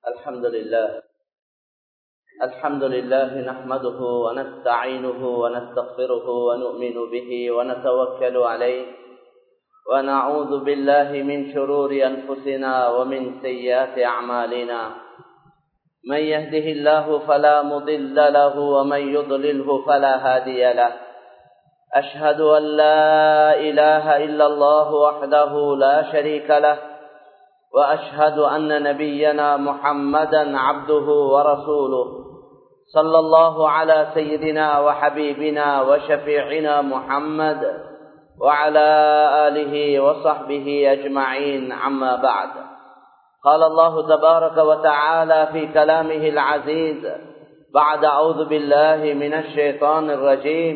الحمد لله الحمد لله نحمده ونستعينه ونستغفره ونؤمن به ونتوكل عليه ونعوذ بالله من شرور أنفسنا ومن سيئات أعمالنا من يهده الله فلا مضل له ومن يضلله فلا هادي له أشهد أن لا إله إلا الله وحده لا شريك له وأشهد أن نبينا محمدا عبده ورسوله صلى الله على سيدنا وحبيبنا وشفيعنا محمد وعلى آله وصحبه أجمعين عما بعد قال الله تبارك وتعالى في كلامه العزيز بعد أعوذ بالله من الشيطان الرجيم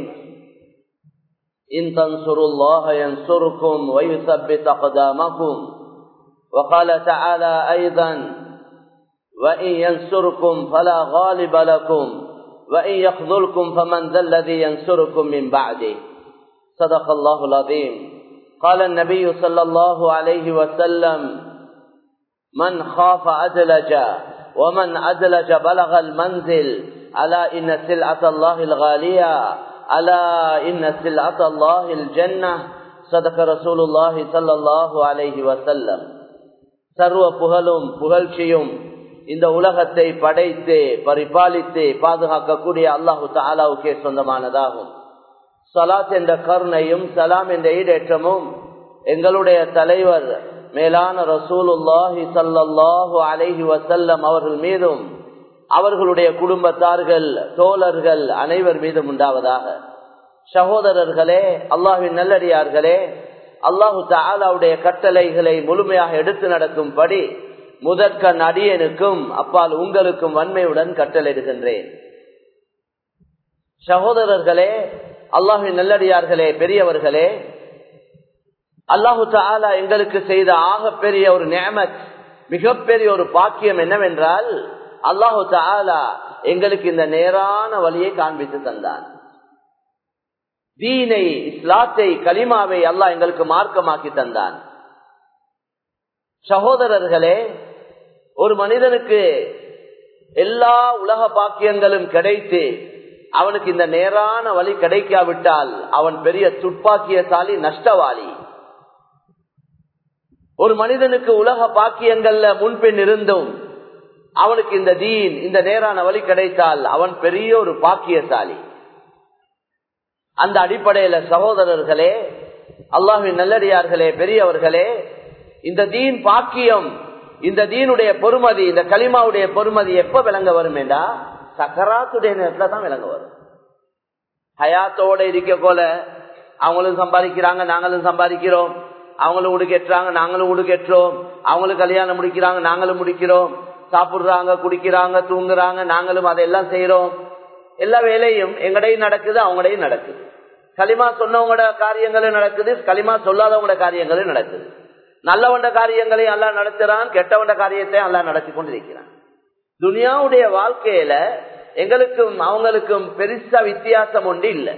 إن تنصروا الله ينصركم ويثبت أقدامكم وقال تعالى أيضا وإن ينصركم فلا غالب لكم وإن يخذلكم فمن ذا الذي ينصركم من بعده صدق الله العظيم قال النبي صلى الله عليه وسلم من خاف أدلج ومن أدلج بلغ المنزل ألا إن سلعة الله الغالية ألا إن سلعة الله الجنة صدق رسول الله صلى الله عليه وسلم சர்வ புகழும் புகழ்ச்சியும் இந்த உலகத்தை படைத்து பரிபாலித்து பாதுகாக்கக்கூடிய அல்லாஹு தாலாவுக்கே சொந்தமானதாகும் சலாத் என்ற கருணையும் சலாம் என்ற ஈடேற்றமும் எங்களுடைய தலைவர் மேலான ரசூலுல்லாஹி சல்லாஹூ அலைஹி வசல்லம் அவர்கள் மீதும் அவர்களுடைய குடும்பத்தார்கள் தோழர்கள் அனைவர் மீதும் உண்டாவதாக சகோதரர்களே அல்லாஹின் நல்லடியார்களே அல்லாஹு தாலாவுடைய கட்டளைகளை முழுமையாக எடுத்து நடக்கும்படி முதற்க நடியனுக்கும் அப்பால் உங்களுக்கும் வன்மையுடன் கட்டளையிடுகின்றேன் சகோதரர்களே அல்லாஹின் நல்லடியார்களே பெரியவர்களே அல்லாஹு தாலா எங்களுக்கு செய்த ஆக பெரிய ஒரு நேமத் மிகப்பெரிய ஒரு பாக்கியம் என்னவென்றால் அல்லாஹு தாலா எங்களுக்கு இந்த நேரான வழியை காண்பித்து தந்தான் தீனை இஸ்லாத்தை கலிமாவை அல்லாஹ் எங்களுக்கு மார்க்கமாக்கி தந்தான் சகோதரர்களே ஒரு மனிதனுக்கு எல்லா உலக பாக்கியங்களும் கிடைத்து அவனுக்கு இந்த நேரான வழி கிடைக்காவிட்டால் அவன் பெரிய துப்பாக்கியசாலி நஷ்டவாளி ஒரு மனிதனுக்கு உலக பாக்கியங்கள்ல முன்பின் இருந்தும் அவனுக்கு இந்த தீன் இந்த நேரான வழி கிடைத்தால் அவன் பெரிய ஒரு பாக்கியசாலி அந்த அடிப்படையில சகோதரர்களே அல்லாஹின் நல்லடியார்களே பெரியவர்களே இந்த தீன் பாக்கியம் இந்த தீனுடைய பொறுமதி இந்த களிமாவுடைய பொறுமதி எப்ப விளங்க வரும் என்றா சக்கராத்துடைய நேரத்துல தான் விளங்க வரும் ஹயாத்தோட இருக்க போல அவங்களும் சம்பாதிக்கிறாங்க நாங்களும் சம்பாதிக்கிறோம் அவங்களும் உடுக்கேற்றாங்க நாங்களும் உடுக்கேற்றோம் அவங்களும் கல்யாணம் முடிக்கிறாங்க நாங்களும் முடிக்கிறோம் சாப்பிடுறாங்க குடிக்கிறாங்க தூங்குறாங்க நாங்களும் அதையெல்லாம் செய்யறோம் எல்லா வேலையும் எங்கடையும் நடக்குது அவங்கடையும் நடக்குது களிமா சொன்னவங்களோட காரியங்களும் நடக்குது களிமா சொல்லாதவங்களோட காரியங்களும் நடக்குது நல்லவண்ட காரியங்களையும் எல்லாம் நடத்துறான் கெட்டவண்ட காரியத்தையும் எல்லாம் நடத்தி கொண்டிருக்கிறான் துனியாவுடைய வாழ்க்கையில எங்களுக்கும் அவங்களுக்கும் பெருசா வித்தியாசம் ஒன்று இல்லை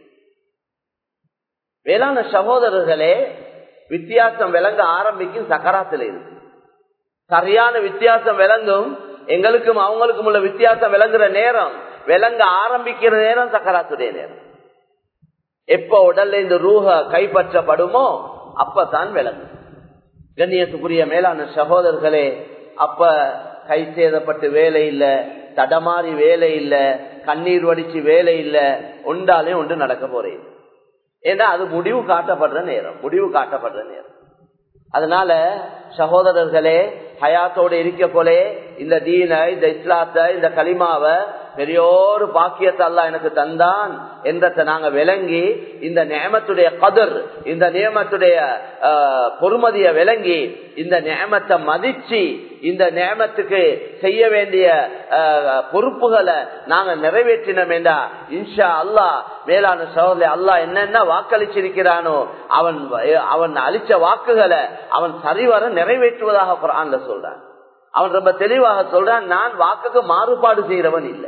வேளாண் சகோதரர்களே வித்தியாசம் விளங்க ஆரம்பிக்கும் சக்கராத்துல இருக்கு சரியான வித்தியாசம் விளங்கும் எங்களுக்கும் அவங்களுக்கும் உள்ள வித்தியாசம் விளங்குற நேரம் விளங்க ஆரம்பிக்கிற நேரம் சக்கராத்துடைய நேரம் எப்ப உடல்ல இந்த ரூஹ கைப்பற்றப்படுமோ அப்பதான் விளங்கும் கண்ணியத்துக்குரிய மேலான சகோதரர்களே அப்ப கை சேதப்பட்டு வேலை இல்ல தடமாறி வேலை இல்ல கண்ணீர் வடிச்சு வேலை இல்ல ஒன்றாலே ஒன்று நடக்க போறேன் ஏன்னா அது முடிவு காட்டப்படுற நேரம் முடிவு காட்டப்படுற நேரம் அதனால சகோதரர்களே ஹயாத்தோடு இருக்க போலே இந்த தீன இந்த இஸ்லாத்த இந்த களிமாவை பெரியோரு பாக்கியத்தை அல்ல எனக்கு தந்தான் என்றதை நாங்க விளங்கி இந்த நியமத்துடைய கதர் இந்த நியமத்துடைய பொறுமதியை விளங்கி இந்த நியமத்தை மதிச்சு இந்த நியமத்துக்கு செய்ய வேண்டிய பொறுப்புகளை நாங்க நிறைவேற்றினோம் என்றா இன்ஷா அல்லா மேலான சோதனை அல்லா என்னென்ன வாக்களிச்சிருக்கிறானோ அவன் அவன் அளிச்ச வாக்குகளை அவன் சரிவர நிறைவேற்றுவதாக குரான்ல சொல்றான் அவன் ரொம்ப தெளிவாக சொல்றான் நான் வாக்குக்கு மாறுபாடு செய்யறவன் இல்லை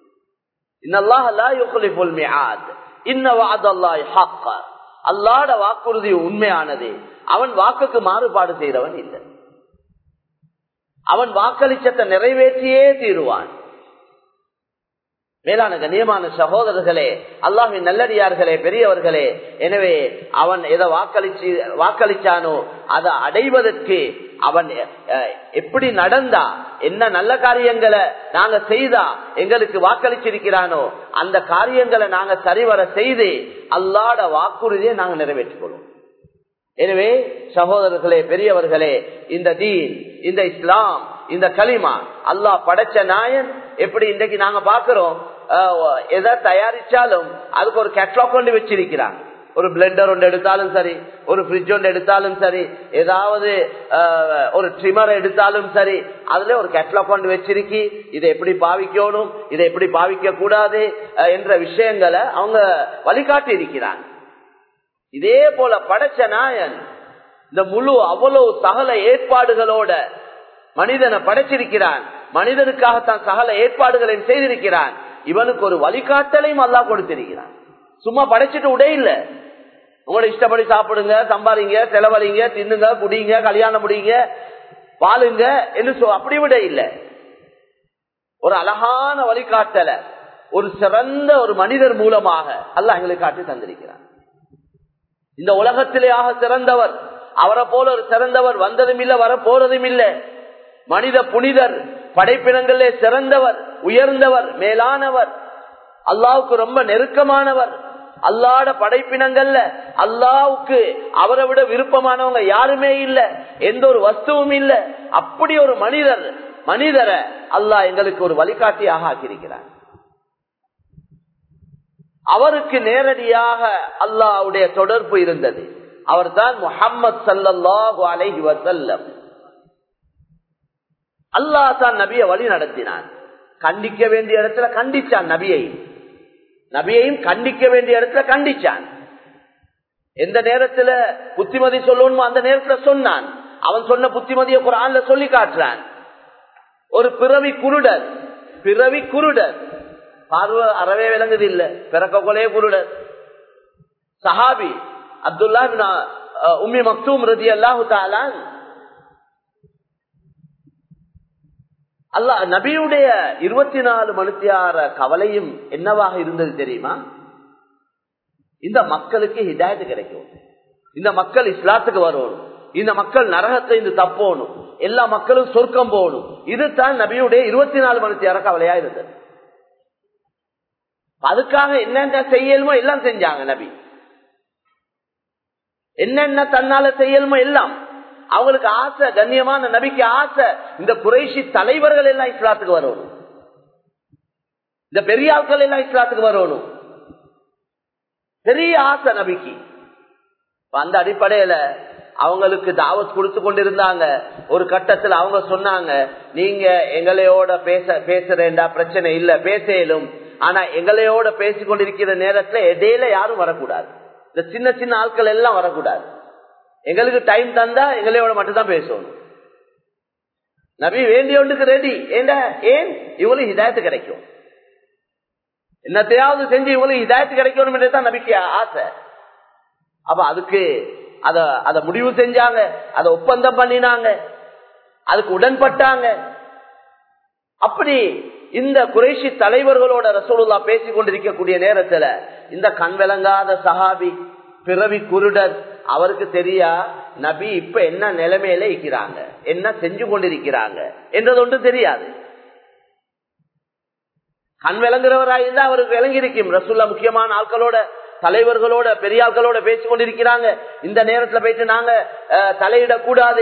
அல்லாட வாக்குறுதி உண்மையானது அவன் வாக்குக்கு மாறுபாடு செய்யறவன் இல்லை அவன் வாக்களிச்சத்தை நிறைவேற்றியே தீருவான் மேலான கண்ணியமான சகோதரர்களே அல்லாஹின் நல்லடியார்களே பெரியவர்களே எனவே அவன் எதை வாக்களிச்சு வாக்களிச்சானோ அதை அடைவதற்கு அவன் எப்படி நடந்தா என்ன நல்ல காரியங்களை நாங்க செய்தா எங்களுக்கு வாக்களிச்சிருக்கிறானோ அந்த காரியங்களை நாங்க சரிவர செய்து அல்லாட வாக்குறுதியை நாங்க நிறைவேற்றிக் கொள்வோம் எனவே சகோதரர்களே பெரியவர்களே இந்த தீன் இந்த இஸ்லாம் இந்த களிமா அல்லாஹ் படைச்ச நாயன் எப்படி இன்றைக்கு நாங்க பாக்குறோம் எதை தயாரிச்சாலும் அதுக்கு ஒரு கேட்லாக் கொண்டு வச்சிருக்கிறாங்க ஒரு பிளெண்டர் ஒன்று எடுத்தாலும் சரி ஒரு ஃப்ரிட்ஜ் ஒன்று எடுத்தாலும் சரி ஏதாவது ஒரு ட்ரிமர் எடுத்தாலும் சரி அதுல ஒரு கேட்லாக் கொண்டு வச்சிருக்கி இதை எப்படி பாவிக்கணும் இதை எப்படி பாவிக்க கூடாது என்ற விஷயங்களை அவங்க வழிகாட்டி இருக்கிறாங்க இதே போல படைச்ச நாயன் இந்த முழு அவ்வளவு சகல ஏற்பாடுகளோட மனிதனை படைச்சிருக்கிறான் மனிதனுக்காகத்தான் சகல ஏற்பாடுகளையும் செய்திருக்கிறான் இவனுக்கு ஒரு வழிகாட்டலையும் அல்லா கொடுத்திருக்கிறான் சும்மா படைச்சிட்டு உடே இல்ல உங்களோட இஷ்டப்படி சாப்பிடுங்க சம்பாதிங்க செலவழிங்க தின்னுங்க குடிங்க கல்யாணம் முடிங்க வாழுங்க என்று அப்படி விட இல்ல ஒரு அழகான வழிகாட்டல ஒரு சிறந்த ஒரு மனிதர் மூலமாக அல்ல எங்களுக்கு காட்டி தந்திருக்கிறான் இந்த உலகத்திலே ஆக சிறந்தவர் அவரை போல ஒரு சிறந்தவர் வந்ததும் இல்ல வர போறதும் இல்ல மனித புனிதர் படைப்பினங்களே சிறந்தவர் உயர்ந்தவர் மேலானவர் அல்லாவுக்கு ரொம்ப நெருக்கமானவர் அல்லாட படைப்பினங்கள்ல அல்லாவுக்கு அவரை விட விருப்பமானவங்க யாருமே இல்ல எந்த ஒரு வஸ்துவும் இல்ல அப்படி ஒரு மனிதர் மனிதரை அல்லாஹ் எங்களுக்கு ஒரு வழிகாட்டியாக ஆக்கியிருக்கிறார் அவருக்கு நேரடியாக அல்லாவுடைய தொடர்பு இருந்தது அவர் தான் முகம்மது சல்லாஹு அலைஹி வசல்லம் அல்லாஹ் தான் நபிய வழி நடத்தினான் கண்டிக்க வேண்டிய இடத்துல கண்டிச்சான் நபியையும் நபியையும் கண்டிக்க வேண்டிய இடத்துல கண்டிச்சான் எந்த நேரத்துல புத்திமதி சொல்லணுமோ அந்த நேரத்துல சொன்னான் அவன் சொன்ன புத்திமதியை குரான்ல சொல்லி காட்டுறான் ஒரு பிறவி குருடர் பிறவி குருடர் பார்வை அறவே விளங்குது இல்ல பிறக்க கொலே குருடர் சஹாபி அப்துல்லா உம்மி மக்தூம் ரதி அல்லாஹு தாலான் அல்லா நபியுடைய இருபத்தி நாலு மணித்தியார கவலையும் என்னவாக இருந்தது தெரியுமா இந்த மக்களுக்கு ஹிதாயத்து கிடைக்கும் இந்த மக்கள் இஸ்லாத்துக்கு வரணும் இந்த மக்கள் நரகத்தை இந்த தப்போணும் எல்லா மக்களும் சொர்க்கம் போகணும் இதுதான் நபியுடைய இருபத்தி நாலு மணித்தியார கவலையா இருந்தது அதுக்காக என்னென்ன செய்யலுமோ எல்லாம் செஞ்சாங்க நபி என்னென்ன தன்னால செய்யலுமோ எல்லாம் அவங்களுக்கு ஆசை கண்ணியமான நபிக்கு ஆசை இந்த குறைஷி தலைவர்கள் எல்லாம் இஸ்லாத்துக்கு வரணும் இந்த பெரிய ஆட்கள் எல்லாம் இஸ்லாத்துக்கு வரணும் பெரிய ஆசை நபிக்கு அந்த அடிப்படையில அவங்களுக்கு தாவத் கொடுத்து கொண்டிருந்தாங்க ஒரு கட்டத்தில் அவங்க சொன்னாங்க நீங்க எங்களையோட பேச பேசுறேன்டா பிரச்சனை இல்ல பேசலும் ஆனா எங்களையோட பேசிக் கொண்டிருக்கிற நேரத்துல இடையில யாரும் வரக்கூடாது இந்த சின்ன சின்ன ஆட்கள் எல்லாம் வரக்கூடாது எங்களுக்கு டைம் தந்தா எங்களையோட மட்டும்தான் பேசணும் நபி வேண்டிய ஒன்றுக்கு ரெடி ஏண்டா ஏன் இவங்களுக்கு ஹிதாயத்து கிடைக்கும் என்னத்தையாவது செஞ்சு இவங்களுக்கு ஹிதாயத்து கிடைக்கணும் தான் நபிக்கு ஆசை அப்ப அதுக்கு அத அத முடிவு செஞ்சாங்க அதை ஒப்பந்தம் பண்ணினாங்க அதுக்கு உடன்பட்டாங்க அப்படி இந்த குறைஷி தலைவர்களோட ரசோலுல்லா பேசிக் கொண்டிருக்கக்கூடிய நேரத்துல இந்த கண் விளங்காத சஹாபி பிறவி குருடர் அவருக்கு தெரியா நபி இப்ப என்ன நிலைமையில இருக்கிறாங்க என்ன செஞ்சு கொண்டிருக்கிறாங்க என்றது ஒன்றும் தெரியாது கண் விளங்குறவராயிருந்தா அவருக்கு விளங்கி இருக்கும் ரசுல்லா முக்கியமான ஆட்களோட தலைவர்களோட பெரிய ஆட்களோட பேசிக் கொண்டிருக்கிறாங்க இந்த நேரத்துல போயிட்டு நாங்க தலையிடக்கூடாது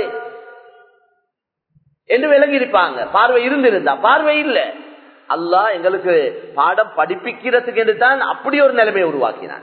என்று விளங்கி இருப்பாங்க பார்வை இருந்திருந்தா பார்வை இல்ல அல்லாஹ் எங்களுக்கு பாடம் படிப்பிக்கிறதுக்கு என்று தான் அப்படி ஒரு நிலைமையை உருவாக்கினான்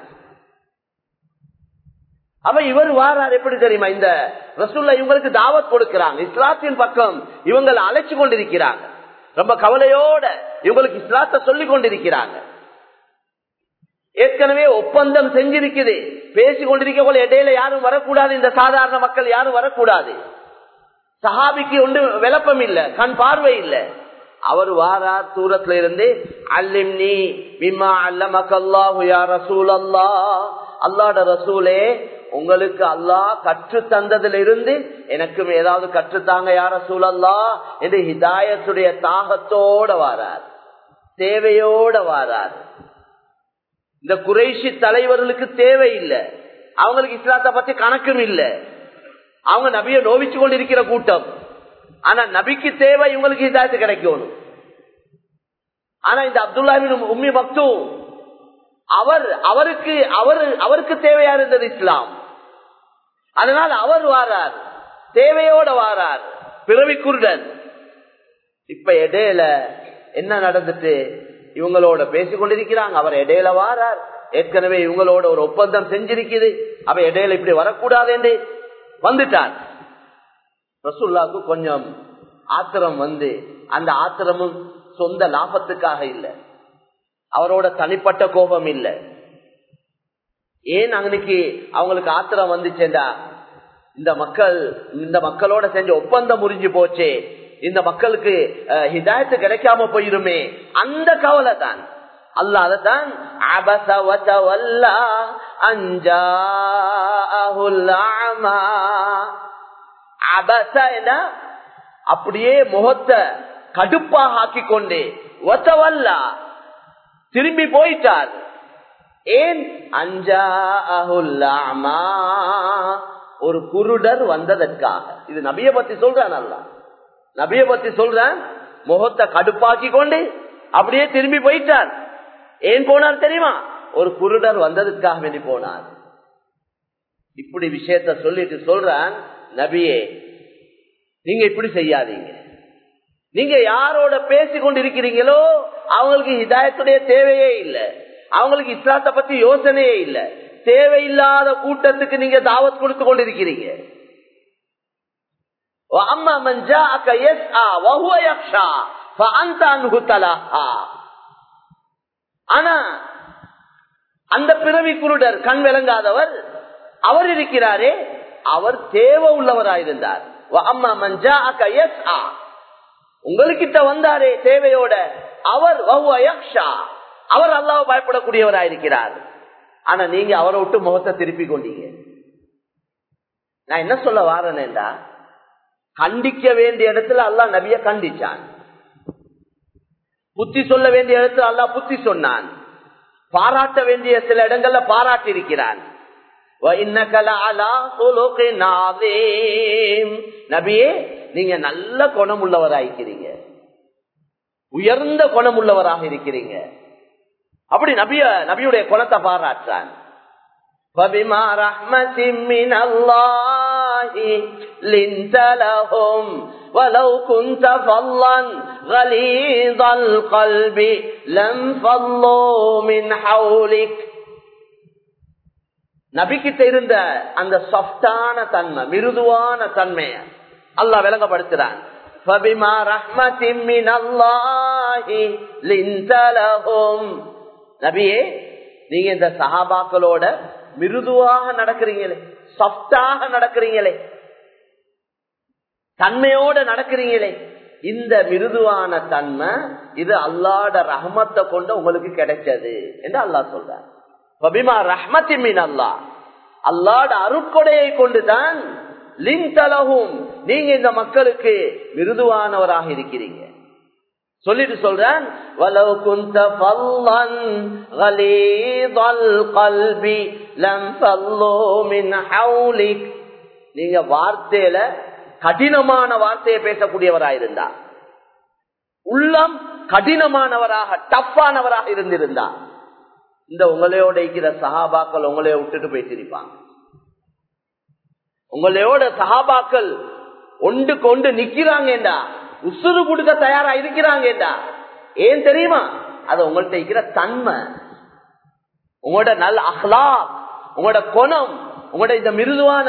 அவ இவர் வாரார் எப்படி தெரியுமா இந்த ரசூல்ல இவங்களுக்கு தாவத் கொடுக்கிறாங்க இஸ்லாத்தின் பக்கம் இவங்களை அழைச்சு கொண்டிருக்கிறாங்க ரொம்ப கவலையோட இவங்களுக்கு இஸ்லாத்தை சொல்லி கொண்டிருக்கிறாங்க ஏற்கனவே ஒப்பந்தம் செஞ்சிருக்குது பேசி கொண்டிருக்க இடையில யாரும் வரக்கூடாது இந்த சாதாரண மக்கள் யாரும் வரக்கூடாது சஹாபிக்கு ஒன்று விளப்பம் இல்ல கண் பார்வை இல்ல அவர் வாரார் தூரத்துல இருந்து அல்லிம் நீ விமா அல்லமக்கல்லாஹு யா ரசூல் அல்லா அல்லாட ரசூலே உங்களுக்கு அல்லாஹ் கற்று தந்ததுல இருந்து எனக்கும் ஏதாவது கற்றுத்தாங்க யார சூழல்லா என்று ஹிதாயத்துடைய தாகத்தோட வாரார் தேவையோட வாரார் இந்த குறைஷி தலைவர்களுக்கு தேவை இல்லை அவங்களுக்கு இஸ்லாத்தை பத்தி கணக்கும் இல்லை அவங்க நபிய நோவிச்சு கொண்டிருக்கிற கூட்டம் ஆனா நபிக்கு தேவை இவங்களுக்கு இதாயத்து கிடைக்கணும் ஆனா இந்த அப்துல்லாவின் உம்மி மக்தும் அவர் அவருக்கு அவர் அவருக்கு தேவையா இருந்தது இஸ்லாம் அதனால் அவர் வாரார் தேவையோட வாரார் பிறவி குருடன் இப்ப இடையில என்ன நடந்துட்டு இவங்களோட பேசிக் கொண்டிருக்கிறாங்க அவர் இடையில வாரார் ஏற்கனவே இவங்களோட ஒரு ஒப்பந்தம் செஞ்சிருக்குது அவ இடையில இப்படி வரக்கூடாது என்று வந்துட்டார் ரசுல்லாக்கு கொஞ்சம் ஆத்திரம் வந்து அந்த ஆத்திரமும் சொந்த லாபத்துக்காக இல்லை அவரோட தனிப்பட்ட கோபம் இல்லை ஏன் அன்னைக்கு அவங்களுக்கு ஆத்திரம் வந்துச்சேண்டா இந்த மக்கள் இந்த மக்களோட செஞ்ச ஒப்பந்தம் முறிஞ்சு போச்சே இந்த மக்களுக்கு ஹிதாயத்து கிடைக்காம போயிருமே அந்த கவலை தான் அல்ல அதத்தான் அப்படியே முகத்தை கடுப்பாக ஆக்கி கொண்டு ஒத்தவல்லா திரும்பி போயிட்டார் ஏன் அஞ்சா ஒரு குருடர் வந்ததற்காக இது நபிய பத்தி சொல்றான் அல்ல நபிய பத்தி சொல்றான் முகத்தை கடுப்பாக்கி கொண்டு அப்படியே திரும்பி போயிட்டார் ஏன் போனார் தெரியுமா ஒரு குருடர் வந்ததுக்காக வேண்டி போனார் இப்படி விஷயத்த சொல்லிட்டு சொல்றான் நபியே நீங்க இப்படி செய்யாதீங்க நீங்க யாரோட பேசி கொண்டிருக்கிறீங்களோ அவங்களுக்கு ஹிதாயத்துடைய தேவையே இல்லை அவங்களுக்கு இஸ்லாத்தை பத்தி யோசனையே இல்லை தேவையில்லாத கூட்டத்துக்கு நீங்க தாவத் கொடுத்து கொண்டிருக்கிறீங்க ஆனா அந்த பிறவி குருடர் கண் விளங்காதவர் அவர் இருக்கிறாரே அவர் தேவை உள்ளவராயிருந்தார் அம்மா மஞ்சா அக்க எஸ் ஆ உங்களுக்கிட்ட வந்தாரே தேவையோட அவர் அவர் அல்லாவ பயப்படக்கூடியவராயிருக்கிறார் ஆனா நீங்க அவரை விட்டு முகத்தை திருப்பி கொண்டீங்க நான் என்ன சொல்ல வாரேன்டா கண்டிக்க வேண்டிய இடத்துல அல்லா நபிய கண்டிச்சான் புத்தி சொல்ல வேண்டிய இடத்துல அல்லா புத்தி சொன்னான் பாராட்ட வேண்டிய சில இடங்கள்ல பாராட்டி இருக்கிறான் நபியே நீங்க நல்ல குணம் உள்ளவராயிருக்கிறீங்க உயர்ந்த குணம் உள்ளவராக இருக்கிறீங்க அப்படி நபிய நபியுடைய குணத்தை பாராட்டான் فبما رحمة من الله لنت لهم ولو كنت فظا غليظ القلب لم فضوا من حولك நபிக்கிட்ட இருந்த அந்த சாஃப்டான தன்மை மிருதுவான தன்மைய அல்லாஹ் விளங்கப்படுத்துறான் فبما رحمة من الله لنت لهم நபியே நீங்க இந்த சஹாபாக்களோட மிருதுவாக நடக்கிறீங்களே சாஃப்டாக நடக்கிறீங்களே தன்மையோட நடக்கிறீங்களே இந்த மிருதுவான தன்மை இது அல்லாட ரஹமத்தை கொண்டு உங்களுக்கு கிடைச்சது என்று அல்லாஹ் சொல்றார் பபிமா ரஹ்மத்தி மீன் அல்லா அல்லாட அருட்கொடையை கொண்டுதான் லின் தலகும் நீங்க இந்த மக்களுக்கு மிருதுவானவராக இருக்கிறீங்க சொல்லிட்டு சொல்றேன் வலவ் குந்த ஃபல்லன் கலீதல் கல்பி லம் ஃபல்லு மின் ஹவுலிக் நீங்க வார்த்தையில கடினமான வார்த்தையை பேசக்கூடியவராயிருந்தா உள்ளம் கடினமானவராக டஃப்பானவராக இருந்திருந்தா இந்த உங்களையோட இருக்கிற சஹாபாக்கள் உங்களைய விட்டுட்டு போயிட்டிருப்பாங்க உங்களையோட சஹாபாக்கள் ஒன்றுக்கு ஒன்று நிக்கிறாங்கடா உசுறு கொடுக்க தயாரா இருக்கிறாங்கடா ஏன் தெரியுமா அது உங்கள்ட்ட இருக்கிற தன்மை உங்களோட நல்ல அஹ்லா உங்களோட குணம் உங்களோட இந்த மிருதுவான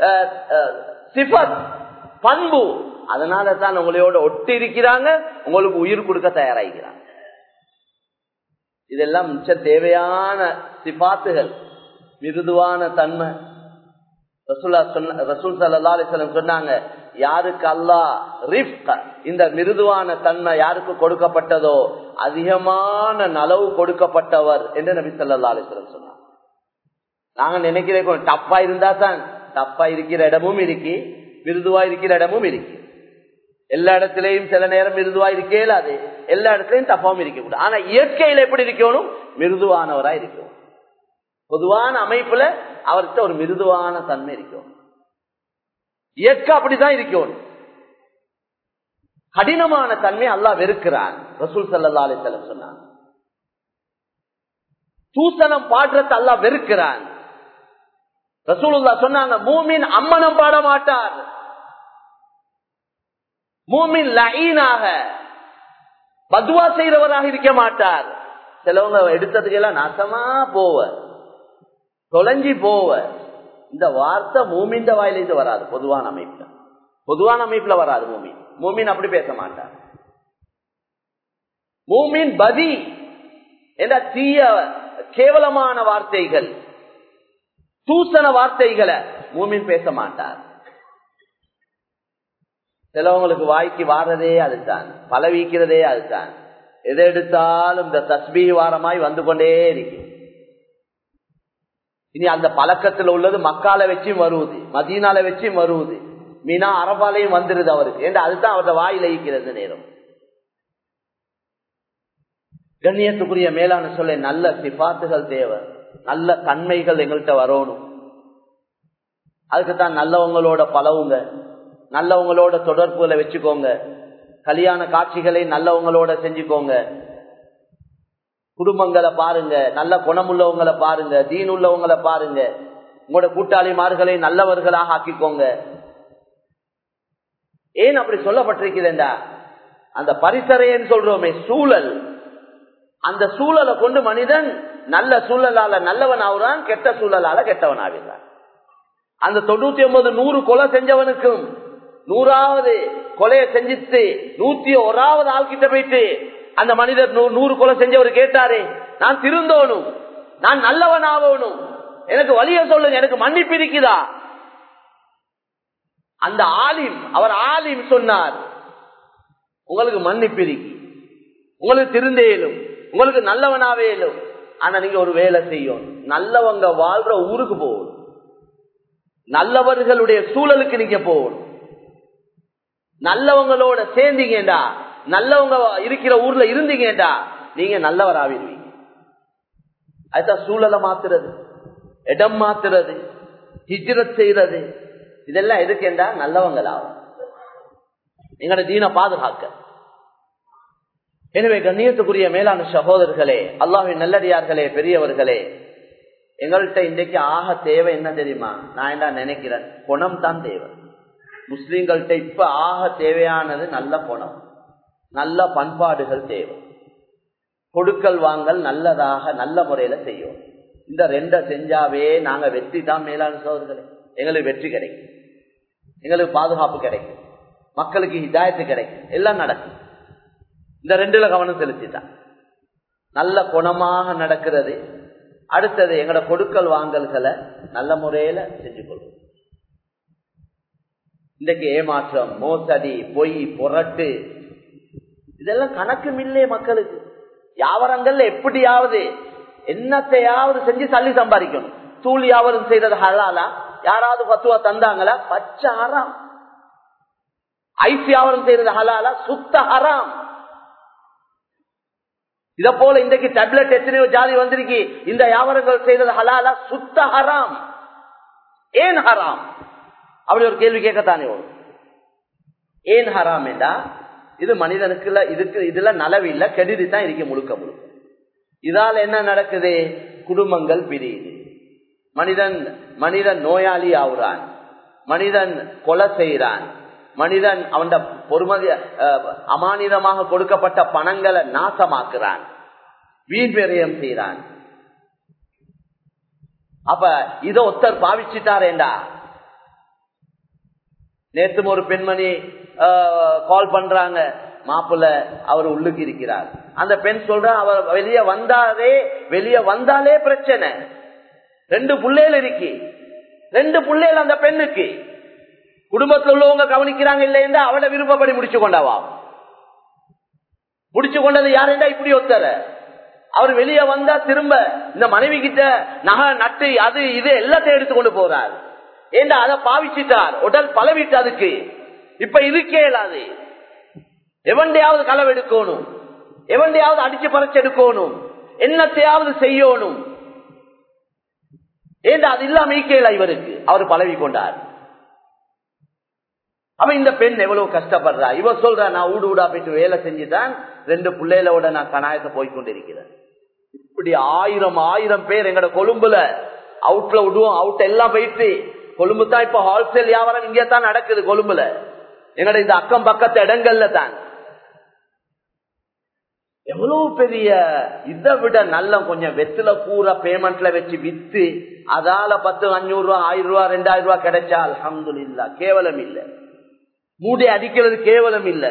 சிபத் பண்பு அதனால தான் உங்களையோட ஒட்டி இருக்கிறாங்க உங்களுக்கு உயிர் கொடுக்க தயாராகிறாங்க இதெல்லாம் மிச்ச தேவையான சிபாத்துகள் மிருதுவான தன்மை ரசூல்லா சொன்ன ரசூல் சல்லா அலிஸ்லம் சொன்னாங்க யாருக்கு அல்லா ரிஃப்க இந்த மிருதுவான தன்மை யாருக்கு கொடுக்கப்பட்டதோ அதிகமான நலவு கொடுக்கப்பட்டவர் என்று நபி சல்லா அலிஸ்லம் சொன்னார் நாங்க நினைக்கிறேன் டப்பா இருந்தா தான் டப்பா இருக்கிற இடமும் இருக்கு மிருதுவா இருக்கிற இடமும் இருக்கு எல்லா இடத்திலையும் சில நேரம் மிருதுவா இருக்கே அது எல்லா இடத்துலயும் டப்பாவும் இருக்கக்கூடாது ஆனா இயற்கையில எப்படி இருக்கணும் மிருதுவானவரா இருக்கும் பொதுவான அமைப்புல அவர்கிட்ட ஒரு மிருதுவான தன்மை இருக்கும் இயற்கை அப்படிதான் இருக்கணும் கடினமான தன்மை அல்லா வெறுக்கிறான் ரசூல் சல்லா அலிசல்லம் சொன்னான் தூசணம் பாடுறத அல்லா வெறுக்கிறான் ரசூலுல்லா சொன்னாங்க மூமின் அம்மனம் பாட மாட்டார் மூமின் லஈனாக பத்வா செய்கிறவராக இருக்க மாட்டார் சிலவங்க எடுத்ததுக்கு எல்லாம் நாசமா போவ தொலைஞ்சி போவ இந்த வார்த்தை மூமின் வாயிலிருந்து வராது பொதுவான அமைப்புல பொதுவான அமைப்புல வராது மூமின் மூமின் அப்படி பேச மாட்டார் மூமின் பதி என்ற தீய கேவலமான வார்த்தைகள் தூசண வார்த்தைகளை மூமின் பேச மாட்டார் சிலவங்களுக்கு வாய்க்கு வாரதே அதுதான் பலவீக்கிறதே அதுதான் எதை எடுத்தாலும் இந்த தஸ்பீ வாரமாய் வந்து கொண்டே இருக்கு இனி அந்த பழக்கத்துல உள்ளது மக்கால வச்சும் வருவது மதீனால வச்சும் வருவது மீனா அரபாலையும் வந்துருது அவருக்கு ஏன்னா அதுதான் அவரோட வாயில ஈக்கிறது நேரம் கண்ணியத்துக்குரிய மேலான சொல்ல நல்ல சிபாத்துகள் தேவை நல்ல தன்மைகள் எங்கள்கிட்ட வரணும் அதுக்குத்தான் நல்லவங்களோட பழவுங்க நல்லவங்களோட தொடர்புகளை வச்சுக்கோங்க கல்யாண காட்சிகளை நல்லவங்களோட செஞ்சுக்கோங்க குடும்பங்களை பாருங்க நல்ல குணமுள்ளவங்களை பாருங்க தீன் உள்ளவங்களை பாருங்க உங்களோட கூட்டாளிமார்களை நல்லவர்களாக ஆக்கிக்கோங்க ஏன் அப்படி சொல்லப்பட்டிருக்கிறேன்டா அந்த பரிசரைன்னு சொல்றோமே சூழல் அந்த சூழலை கொண்டு மனிதன் நல்ல சூழலால நல்லவன் ஆகுறான் கெட்ட சூழலால கெட்டவன் ஆகிறான் அந்த தொண்ணூத்தி ஒன்பது நூறு கொலை செஞ்சவனுக்கும் நூறாவது கொலையை செஞ்சுட்டு நூத்தி ஓராவது ஆள்கிட்ட போயிட்டு அந்த மனிதர் நூறு கொலை செஞ்சவர் கேட்டாரே நான் திருந்தோணும் நான் நல்லவன் ஆகணும் எனக்கு வழிய சொல்லுங்க எனக்கு மன்னிப்பு இருக்குதா அந்த ஆலிம் அவர் ஆலிம் சொன்னார் உங்களுக்கு மன்னிப்பு இருக்கு உங்களுக்கு திருந்தேலும் உங்களுக்கு நல்லவனாவே இயலும் ஆனா நீங்க ஒரு வேலை செய்யும் நல்லவங்க வாழ்ற ஊருக்கு போகணும் நல்லவர்களுடைய சூழலுக்கு நீங்க போகணும் நல்லவங்களோட சேர்ந்தீங்கடா நல்லவங்க இருக்கிற ஊர்ல இருந்தீங்கடா நீங்க நல்லவர் ஆவிடுவீங்க அதுதான் சூழலை மாத்துறது இடம் மாத்துறது ஹிஜ்ரத் செய்யறது இதெல்லாம் எதுக்கேண்டா நல்லவங்களாகும் எங்களோட தீன பாதுகாக்க எனவே கண்ணியத்துக்குரிய மேலான சகோதரர்களே அல்லாஹின் நல்லடியார்களே பெரியவர்களே எங்கள்கிட்ட இன்றைக்கு ஆக தேவை என்ன தெரியுமா நான் என்ன நினைக்கிறேன் குணம் தான் தேவை முஸ்லீம்கள்ட்ட இப்ப ஆக தேவையானது நல்ல குணம் நல்ல பண்பாடுகள் தேவை கொடுக்கல் வாங்கல் நல்லதாக நல்ல முறையில செய்யும் இந்த ரெண்ட செஞ்சாவே நாங்க வெற்றி தான் மேலான சோதர்களே எங்களுக்கு வெற்றி கிடைக்கும் எங்களுக்கு பாதுகாப்பு கிடைக்கும் மக்களுக்கு ஹிதாயத்து கிடைக்கும் எல்லாம் நடக்கும் இந்த ரெண்டுல கவனம் செலுத்திதான் நல்ல குணமாக நடக்கிறது அடுத்தது எங்கட கொடுக்கல் வாங்கல்களை நல்ல முறையில செஞ்சு கொள்வோம் இன்றைக்கு ஏமாற்றம் மோசடி பொய் புரட்டு இதெல்லாம் கணக்கும் இல்லையே மக்களுக்கு வியாபாரங்கள்ல எப்படியாவது என்னத்தையாவது செஞ்சு தள்ளி சம்பாதிக்கணும் தூள் வியாபாரம் செய்தது ஹலாலா யாராவது பத்துவா தந்தாங்களா பச்சை ஹராம் ஐஸ் வியாபாரம் செய்யறது ஹலாலா சுத்த ஹராம் இத போல இன்றைக்கு டேப்லெட் எத்தனையோ ஜாதி வந்திருக்கு இந்த வியாபாரங்கள் செய்தது ஹலாலா சுத்த ஹராம் ஏன் ஹராம் அப்படி ஒரு கேள்வி கேட்கத்தானே வரும் ஏன் ஹராம் என்றா இது மனிதனுக்குள்ள இதுக்கு இதுல நலவு இல்ல கெடுதி தான் இருக்கு முழுக்க முழுக்க இதால என்ன நடக்குது குடும்பங்கள் பிரியுது மனிதன் மனிதன் நோயாளி ஆகுறான் மனிதன் கொலை செய்யறான் மனிதன் அவன் பொறுமதி அமானிதமாக கொடுக்கப்பட்ட பணங்களை நாசமாக்குறான் வீண் பெரியம் செய்யறான் அப்ப இத ஒருத்தர் பாவிச்சுட்டாரேண்டா நேத்தும் ஒரு பெண்மணி கால் பண்றாங்க மாப்பிள்ள அவர் உள்ளுக்கு இருக்கிறார் அந்த பெண் சொல்ற அவர் வெளியே வந்தாலே வெளியே வந்தாலே பிரச்சனை ரெண்டு புள்ளைகள் இருக்கு ரெண்டு புள்ளைகள் அந்த பெண்ணுக்கு குடும்பத்தில் உள்ளவங்க கவனிக்கிறாங்க இல்லையா அவட விருப்பப்படி முடிச்சு கொண்டவா முடிச்சு கொண்டது யாருண்டா இப்படி ஒத்தர அவர் வெளியே வந்தா திரும்ப இந்த மனைவி கிட்ட நகை நட்டு அது இது எல்லாத்தையும் எடுத்துக்கொண்டு போறார் ஏண்டா அதை பாவிச்சிட்டார் உடல் பலவிட்டு அதுக்கு இப்ப இருக்கே இல்லாது எவண்டையாவது களவு எடுக்கணும் எவண்டையாவது அடிச்சு பறிச்சு எடுக்கணும் என்னத்தையாவது செய்யணும் ஏண்டா அது இல்லாம ஈக்கேல இவருக்கு அவர் பழவி கொண்டார் அவன் இந்த பெண் எவ்வளவு கஷ்டப்படுறா இவ சொல்ற நான் ஊடு ஊடா போயிட்டு வேலை செஞ்சுதான் ரெண்டு பிள்ளைகளோட நான் கணாயத்தை போய்கொண்டிருக்கிறேன் இப்படி ஆயிரம் ஆயிரம் பேர் எங்கட கொழும்புல அவுட்ல விடுவோம் அவுட் எல்லாம் போயிட்டு கொழும்பு தான் இப்ப ஹோல்சேல் வியாபாரம் இங்கே தான் நடக்குது கொழும்புல எங்கட இந்த அக்கம் பக்கத்து இடங்கள்ல தான் எவ்வளவு பெரிய இதை விட நல்ல கொஞ்சம் வெத்தில கூற பேமெண்ட்ல வச்சு வித்து அதால பத்து அஞ்சூறு ரூபா ஆயிரம் ரூபா ரெண்டாயிரம் ரூபாய் கிடைச்சா அலமது இல்ல கேவலம் இல்ல மூடி அடிக்கிறது கேவலம் இல்ல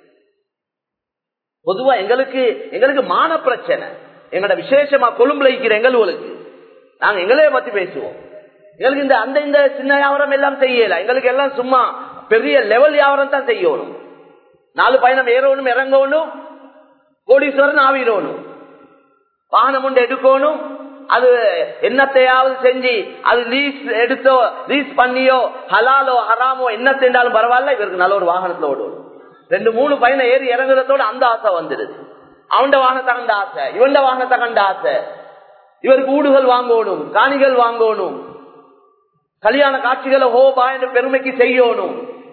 பொதுவா எங்களுக்கு எங்களுக்கு மான பிரச்சனை எங்களோட விசேஷமா கொழும்புல இருக்கிற எங்களுக்கு நாங்க எங்களையே பத்தி பேசுவோம் எங்களுக்கு இந்த அந்த இந்த சின்ன வியாபாரம் எல்லாம் செய்யல எங்களுக்கு எல்லாம் சும்மா பெரிய லெவல் வியாபாரம் தான் செய்யணும் நாலு பயணம் ஏறணும் இறங்கணும் கோடீஸ்வரன் ஆவிடணும் வாகனம் ஒன்று எடுக்கணும் அது என்னத்தையாவது செஞ்சு அது லீஸ் எடுத்தோ லீஸ் பண்ணியோ ஹலாலோ ஹராமோ என்ன செஞ்சாலும் பரவாயில்ல இவருக்கு நல்ல ஒரு வாகனத்துல ஓடுவோம் ரெண்டு மூணு பயணம் ஏறி இறங்குறதோட அந்த ஆசை வந்துடுது அவன் வாகனத்தை கண்ட ஆசை இவன் வாகனத்தை கண்ட ஆசை இவருக்கு ஊடுகள் வாங்கணும் காணிகள் வாங்கணும் கல்யாண காட்சிகளை ஹோபா என்று பெருமைக்கு செய்யணும்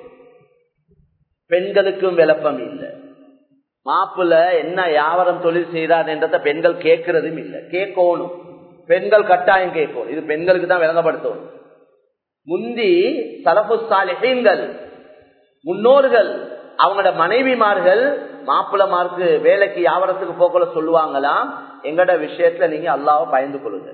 பெண்களுக்கும் விளப்பம் இல்லை மாப்பிள்ள என்ன வியாபாரம் தொழில் செய்யறார் என்றத பெண்கள் கேட்கறதும் இல்லை கேட்கணும் பெண்கள் கட்டாயம் கேட்கணும் இது பெண்களுக்கு தான் விளங்கப்படுத்தணும் முந்தி தலப்பு சாலிகள் முன்னோர்கள் அவங்களோட மனைவிமார்கள் மாப்பிள்ளமாருக்கு வேலைக்கு வியாபாரத்துக்கு போக்கல சொல்லுவாங்களாம் எங்கட விஷயத்துல நீங்க அல்லாவ பயந்து கொள்ளுங்க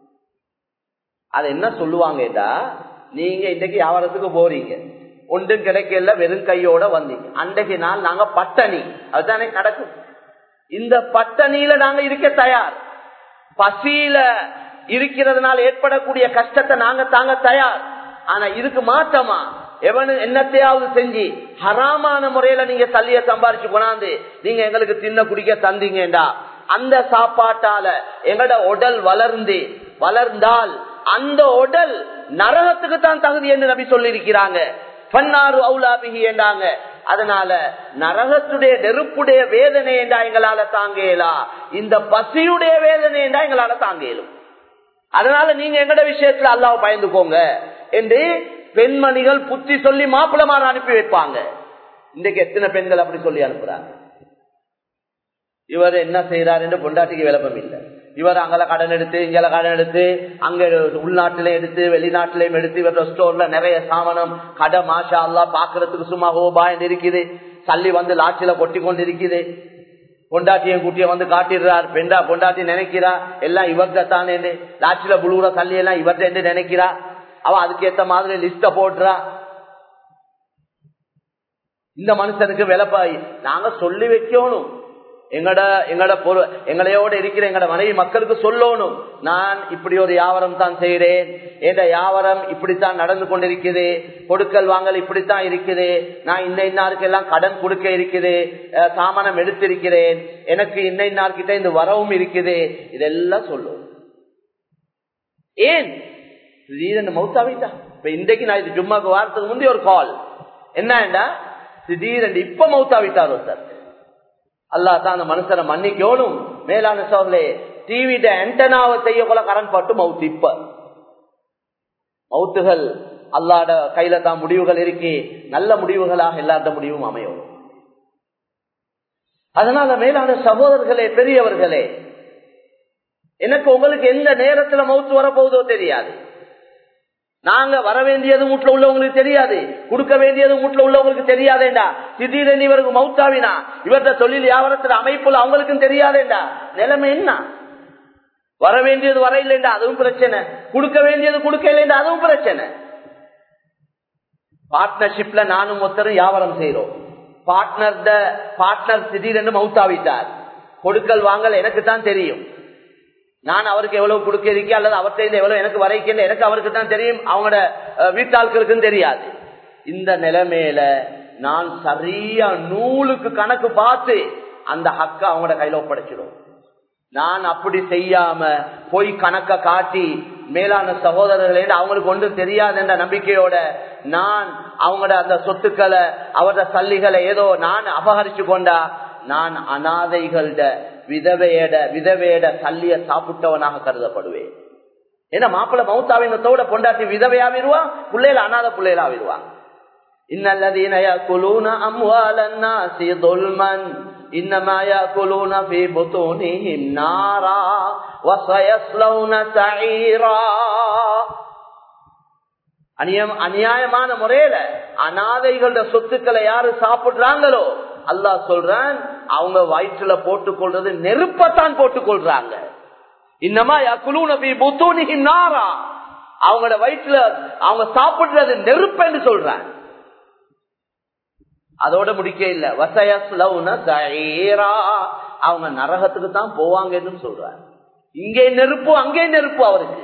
அது என்ன சொல்லுவாங்கடா நீங்க இன்னைக்கு வியாபாரத்துக்கு போறீங்க ஒன்றும் கிடைக்கல வெறும் கையோட வந்தீங்க அன்றைக்கு நாள் நாங்க பட்டணி அதுதானே நடக்கும் இந்த பட்டணியில நாங்க இருக்க தயார் பசியில இருக்கிறதுனால ஏற்படக்கூடிய கஷ்டத்தை நாங்க தாங்க தயார் ஆனா இதுக்கு மாற்றமா எவனு என்னத்தையாவது செஞ்சு ஹராமான முறையில நீங்க தள்ளிய சம்பாரிச்சு கொண்டாந்து நீங்க எங்களுக்கு தின்ன குடிக்க தந்தீங்கடா அந்த சாப்பாட்டால எங்கட உடல் வளர்ந்து வளர்ந்தால் அந்த உடல் நரகத்துக்கு தான் தகுதி என்று நபி சொல்லி இருக்கிறாங்க பன்னாறு அவுலாபிகி என்றாங்க அதனால நரகத்துடைய நெருப்புடைய வேதனை என்றா எங்களால தாங்கலா இந்த பசியுடைய வேதனை என்றா எங்களால தாங்கலும் அதனால நீங்க எங்கட விஷயத்துல அல்லாவ பயந்துக்கோங்க என்று பெண்மணிகள் புத்தி சொல்லி மாப்பிளமார அனுப்பி வைப்பாங்க இன்றைக்கு எத்தனை பெண்கள் அப்படி சொல்லி அனுப்புறாங்க இவர் என்ன செய்யறாரு என்று பொண்டாட்டிக்கு விளப்பம் இல்லை இவர் அங்கல கடன் எடுத்து இங்கல கடன் எடுத்து அங்க உள்நாட்டில எடுத்து வெளிநாட்டிலையும் எடுத்து இவரோட ஸ்டோர்ல நிறைய சாமனம் கடை மாஷா அல்லா பாக்குறதுக்கு சும்மா ஹோபா என்று இருக்குது சல்லி வந்து லாட்சியில கொட்டி கொண்டு இருக்குது பொண்டாட்டியும் குட்டிய வந்து காட்டிடுறார் பெண்டா பொண்டாட்டி நினைக்கிறா எல்லாம் இவர்கிட்ட தானே லாட்சியில புழுவுற சல்லி எல்லாம் இவர்கிட்ட என்று நினைக்கிறா அவ அதுக்கேத்த மாதிரி லிஸ்ட போடுறா இந்த மனுஷனுக்கு விளப்பாய் நாங்க சொல்லி வைக்கணும் எங்கட எங்கட பொரு எங்களையோட இருக்கிற எங்கட மனைவி மக்களுக்கு சொல்லணும் நான் இப்படி ஒரு வியாபாரம் தான் செய்கிறேன் என்ற வியாபாரம் இப்படித்தான் நடந்து கொண்டிருக்குது கொடுக்கல் வாங்கல் இப்படித்தான் இருக்குது நான் இன்ன இன்னாருக்கு எல்லாம் கடன் கொடுக்க இருக்குது சாமானம் எடுத்திருக்கிறேன் எனக்கு இன்ன இன்னார்கிட்ட இந்த வரவும் இருக்குது இதெல்லாம் சொல்லும் ஏன் திடீரென்று மௌத்தாவிட்டா இப்ப இன்றைக்கு நான் இது ஜும்மாக்கு வாரத்துக்கு முந்தைய ஒரு கால் என்னடா திடீரென்று இப்ப மௌத்தாவிட்டார் ஒருத்தர் அல்லா தான் அந்த மனுஷனை மன்னிக்கணும் மேலான சோழலே டிவிட ஆண்டனாவை செய்ய போல கரண்ட் பட்டு மவுத்து இப்ப மவுத்துகள் அல்லாட கையில தான் முடிவுகள் இருக்கு நல்ல முடிவுகளாக எல்லாத்த முடிவும் அமையும் அதனால மேலான சகோதரர்களே பெரியவர்களே எனக்கு உங்களுக்கு எந்த நேரத்துல மவுத்து வரப்போகுதோ தெரியாது நாங்க வர வேண்டியது வீட்டுல உள்ளவங்களுக்கு தெரியாது கொடுக்க வேண்டியது வீட்டுல உள்ளவங்களுக்கு தெரியாதேண்டா திடீரென்று இவருக்கு மவுத்தாவினா இவர்த தொழில் வியாபாரத்துல அமைப்புல அவங்களுக்கும் தெரியாதேண்டா நிலைமை என்ன வர வேண்டியது வர இல்லைண்டா அதுவும் பிரச்சனை கொடுக்க வேண்டியது கொடுக்க இல்லைண்டா அதுவும் பிரச்சனை பார்ட்னர்ஷிப்ல நானும் ஒருத்தரும் வியாபாரம் செய்யறோம் பார்ட்னர் பார்ட்னர் திடீரென்று மவுத்தாவிட்டார் கொடுக்கல் வாங்கல் எனக்கு தான் தெரியும் நான் அவருக்கு எவ்வளவு கொடுக்க இருக்கேன் அல்லது அவர்கிட்ட எவ்வளவு எனக்கு வரைக்கல எனக்கு அவருக்கு தான் தெரியும் அவங்களோட வீட்டாட்களுக்கும் தெரியாது இந்த நிலைமையில நான் சரியா நூலுக்கு கணக்கு பார்த்து அந்த ஹக்க அவங்களோட கையில ஒப்படைச்சிடும் நான் அப்படி செய்யாம போய் கணக்க காட்டி மேலான சகோதரர்களே அவங்களுக்கு ஒன்றும் தெரியாது என்ற நம்பிக்கையோட நான் அவங்களோட அந்த சொத்துக்களை அவரோட சல்லிகளை ஏதோ நான் அபகரிச்சு கொண்டா நான் அனாதைகளோட விதவையட விதவையட சல்லிய சாப்பிட்டவனாக கருதப்படுவேன் ஏன்னா மாப்பிள்ள மௌத்தாவினத்தோட பொண்டாட்டி விதவையாவிடுவான் பிள்ளையில அனாத பிள்ளைகளாவிடுவான் இன்னல்லதீன يأكلون أموال الناس ظلما إنما يأكلون في بطونهم نارا وسيصلون سعيرا அநியம் அநியாயமான முறையில அனாதைகளோட சொத்துக்களை யாரு சாப்பிடுறாங்களோ அல்லாஹ் சொல்றான் அவங்க வயிற்றுல போட்டுக் கொள்றது நெருப்பத்தான் போட்டுக் கொள்றாங்க இன்னமா குலூனபி புத்தூனிகி நாரா அவங்களோட வயிற்றுல அவங்க சாப்பிடுறது நெருப்பு என்று சொல்றாங்க அதோட முடிக்க இல்ல வசயஸ்லவுன சயீரா அவங்க நரகத்துக்கு தான் போவாங்கன்னு சொல்றாங்க இங்கே நெருப்பு அங்கே நெருப்பு அவருக்கு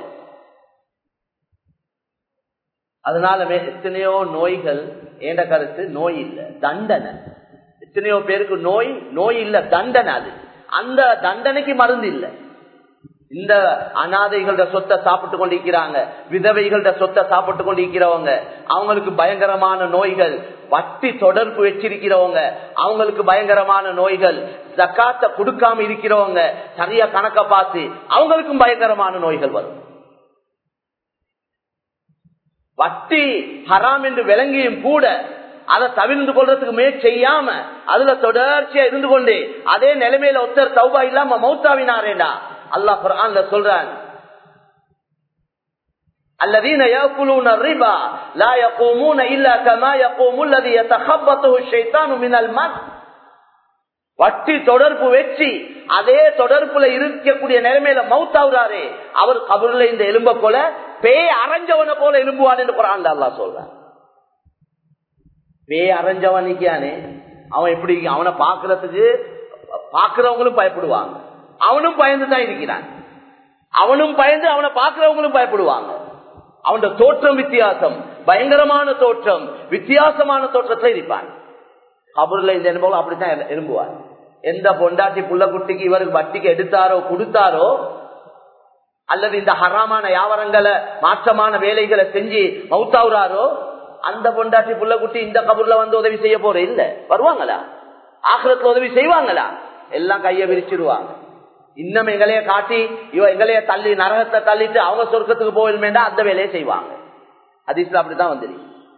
அதனால எத்தனையோ நோய்கள் ஏண்ட கருத்து நோய் இல்ல தண்டனை எத்தனையோ பேருக்கு நோய் நோய் இல்ல தண்டனை அது அந்த தண்டனைக்கு மருந்து இல்லை இந்த அனாதைகளோட சொத்தை சாப்பிட்டு கொண்டிருக்கிறாங்க விதவைகளோட சொத்தை சாப்பிட்டு கொண்டிருக்கிறவங்க அவங்களுக்கு பயங்கரமான நோய்கள் வட்டி தொடர்பு வச்சிருக்கிறவங்க அவங்களுக்கு பயங்கரமான நோய்கள் ஜக்காத்த கொடுக்காம இருக்கிறவங்க சரியா கணக்க பார்த்து அவங்களுக்கும் பயங்கரமான நோய்கள் வரும் வட்டி ஹராம் என்று விளங்கியும் கூட அதை தவிர்ந்து கொள்றதுக்கு முயற்சி செய்யாம அதுல தொடர்ச்சியா இருந்து கொண்டு அதே நிலைமையில ஒத்தர் தௌபா இல்லாம மௌத்தாவினாரேடா அல்லாஹ் குர்ஆன்ல சொல்றான் الذين ياكلون الربا لا يقومون الا كما يقوم الذي يتخبطه الشيطان من المس வட்டி தொடர்பு வச்சு அதே தொடர்புல இருக்கக்கூடிய நிலைமையில மவுத்தாவுறாரே அவர் கபருல இந்த எலும்ப போல பேய் அரைஞ்சவனை போல எலும்புவான் என்று குரான் அல்லா சொல்ற பேய் அரைஞ்சவன் நிக்கானே அவன் எப்படி அவனை பாக்குறதுக்கு பாக்குறவங்களும் பயப்படுவாங்க அவனும் பயந்து தான் இருக்கிறான் அவனும் பயந்து அவனை பார்க்கிறவங்களும் பயப்படுவாங்க அவனோட தோற்றம் வித்தியாசம் பயங்கரமான தோற்றம் வித்தியாசமான தோற்றத்துல இருப்பான் கபூர்ல இந்த என்பவங்க அப்படித்தான் விரும்புவார் எந்த பொண்டாட்டி புள்ள குட்டிக்கு இவருக்கு வட்டிக்கு எடுத்தாரோ கொடுத்தாரோ அல்லது இந்த ஹராமான வியாபாரங்களை மாற்றமான வேலைகளை செஞ்சு மவுத்தாவுறாரோ அந்த பொண்டாட்டி புள்ள குட்டி இந்த கபூர்ல வந்து உதவி செய்ய போற இல்ல வருவாங்களா ஆக்கிரத்துல உதவி செய்வாங்களா எல்லாம் கைய விரிச்சிருவாங்க இன்னும் எங்களைய காட்டி இவ எங்களைய தள்ளி நரகத்தை தள்ளிட்டு அவங்க சொர்க்கத்துக்கு போயிருமேண்டா அந்த வேலையை செய்வாங்க அதிசல அப்படித்தான் வந்துரு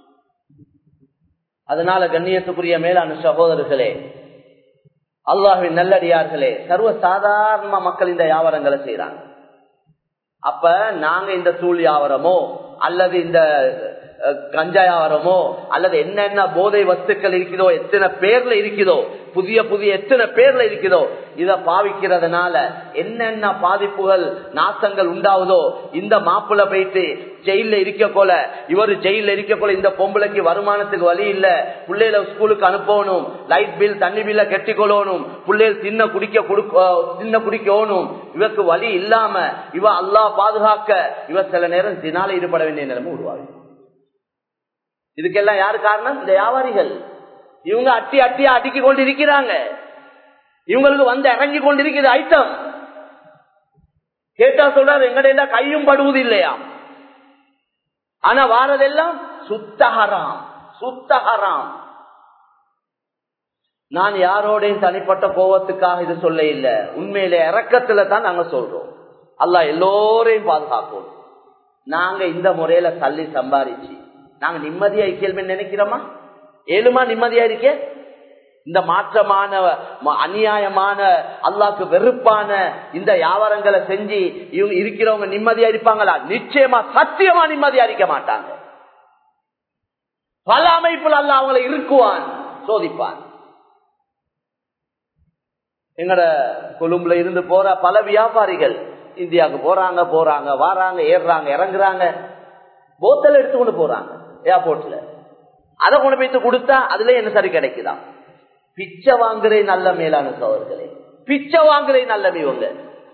அதனால கண்ணியத்துக்குரிய மேலான சகோதரர்களே அல்லாஹின் நல்லடியார்களே சர்வ சாதாரண மக்கள் இந்த வியாபாரங்களை செய்யறாங்க அப்ப நாங்க இந்த தூள் வியாபாரமோ அல்லது இந்த கஞ்சா வியாபாரமோ அல்லது என்னென்ன போதை வஸ்துக்கள் இருக்குதோ எத்தனை பேர்ல இருக்குதோ புதிய புதிய எத்தனை பேர்ல இருக்குதோ இத பாவிக்கிறதுனால என்னென்ன பாதிப்புகள் நாசங்கள் உண்டாவதோ இந்த மாப்பிள்ள போயிட்டு ஜெயில இருக்க போல இவர் ஜெயில இருக்க போல இந்த பொம்பளைக்கு வருமானத்துக்கு வழி இல்ல பிள்ளைகளை ஸ்கூலுக்கு அனுப்பணும் லைட் பில் தண்ணி பில்ல கெட்டிக்கொள்ளணும் பிள்ளைகள் தின்ன குடிக்க தின்ன குடிக்கணும் இவருக்கு வழி இல்லாம இவ அல்லா பாதுகாக்க இவ சில நேரம் தினால ஈடுபட வேண்டிய நிலைமை உருவாகும் இதுக்கெல்லாம் யாரு காரணம் இந்த வியாபாரிகள் இவங்க அட்டி அட்டியா அடுக்கி கொண்டு இருக்கிறாங்க இவங்களுக்கு வந்து இறங்கி கொண்டிருக்கிறது ஐட்டம் கேட்டா சொல்றாரு எங்கட கையும் படுவது இல்லையா ஆனா வாரதெல்லாம் சுத்தஹராம் சுத்தஹராம் நான் யாரோடையும் தனிப்பட்ட கோபத்துக்காக இது சொல்ல இல்ல உண்மையில இறக்கத்துல தான் நாங்க சொல்றோம் அல்ல எல்லோரையும் பாதுகாக்கும் நாங்க இந்த முறையில தள்ளி சம்பாதிச்சு நாங்க நிம்மதியா இருக்கேன் நினைக்கிறோமா ஏழுமா நிம்மதியா இருக்க இந்த மாற்றமான அநியாயமான அல்லாக்கு வெறுப்பான இந்த வியாபாரங்களை செஞ்சு இவங்க இருக்கிறவங்க நிம்மதியா இருப்பாங்களா நிச்சயமா சத்தியமா நிம்மதியா இருக்க மாட்டாங்க பல அமைப்புல அல்ல அவங்களை இருக்குவான் சோதிப்பான் எங்கட கொழும்புல இருந்து போற பல வியாபாரிகள் இந்தியாவுக்கு போறாங்க போறாங்க வாராங்க ஏறுறாங்க இறங்குறாங்க போத்தல் எடுத்துக்கொண்டு போறாங்க ஏர்போர்ட்ல அதை கொண்டு போய்த்து கொடுத்தா அதுல என்ன சரி கிடைக்குதா பிச்சை வாங்குறே நல்ல மேலான சோழர்களே பிச்சை வாங்குறே நல்ல இவங்க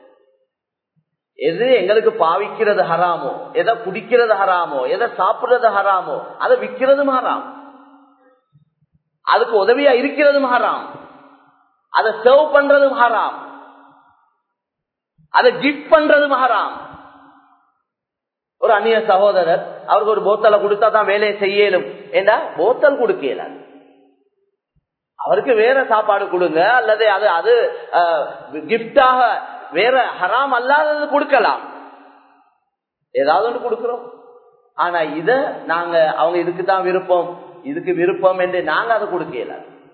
எது எங்களுக்கு பாவிக்கிறது ஹராமோ எதை குடிக்கிறது ஹராமோ எதை சாப்பிடுறது ஹராமோ அதை விற்கிறதும் ஹராம் அதுக்கு உதவியா இருக்கிறதும் ஹராம் அதை சர்வ் பண்றதும் ஹராம் அதை கிஃப்ட் பண்றது மகராம் ஒரு அந்நிய சகோதரர் அவருக்கு ஒரு போத்தலை கொடுத்தா தான் வேலையை செய்யலும் ஏண்டா போத்தல் கொடுக்கல அவருக்கு வேற சாப்பாடு கொடுங்க அல்லது அது அது கிஃப்டாக வேற ஹராம் அல்லாதது கொடுக்கலாம் ஏதாவது ஒன்று கொடுக்கிறோம் ஆனா இத நாங்க அவங்க இதுக்கு தான் விருப்பம் இதுக்கு விருப்பம் என்று நாங்க அதை கொடுக்கல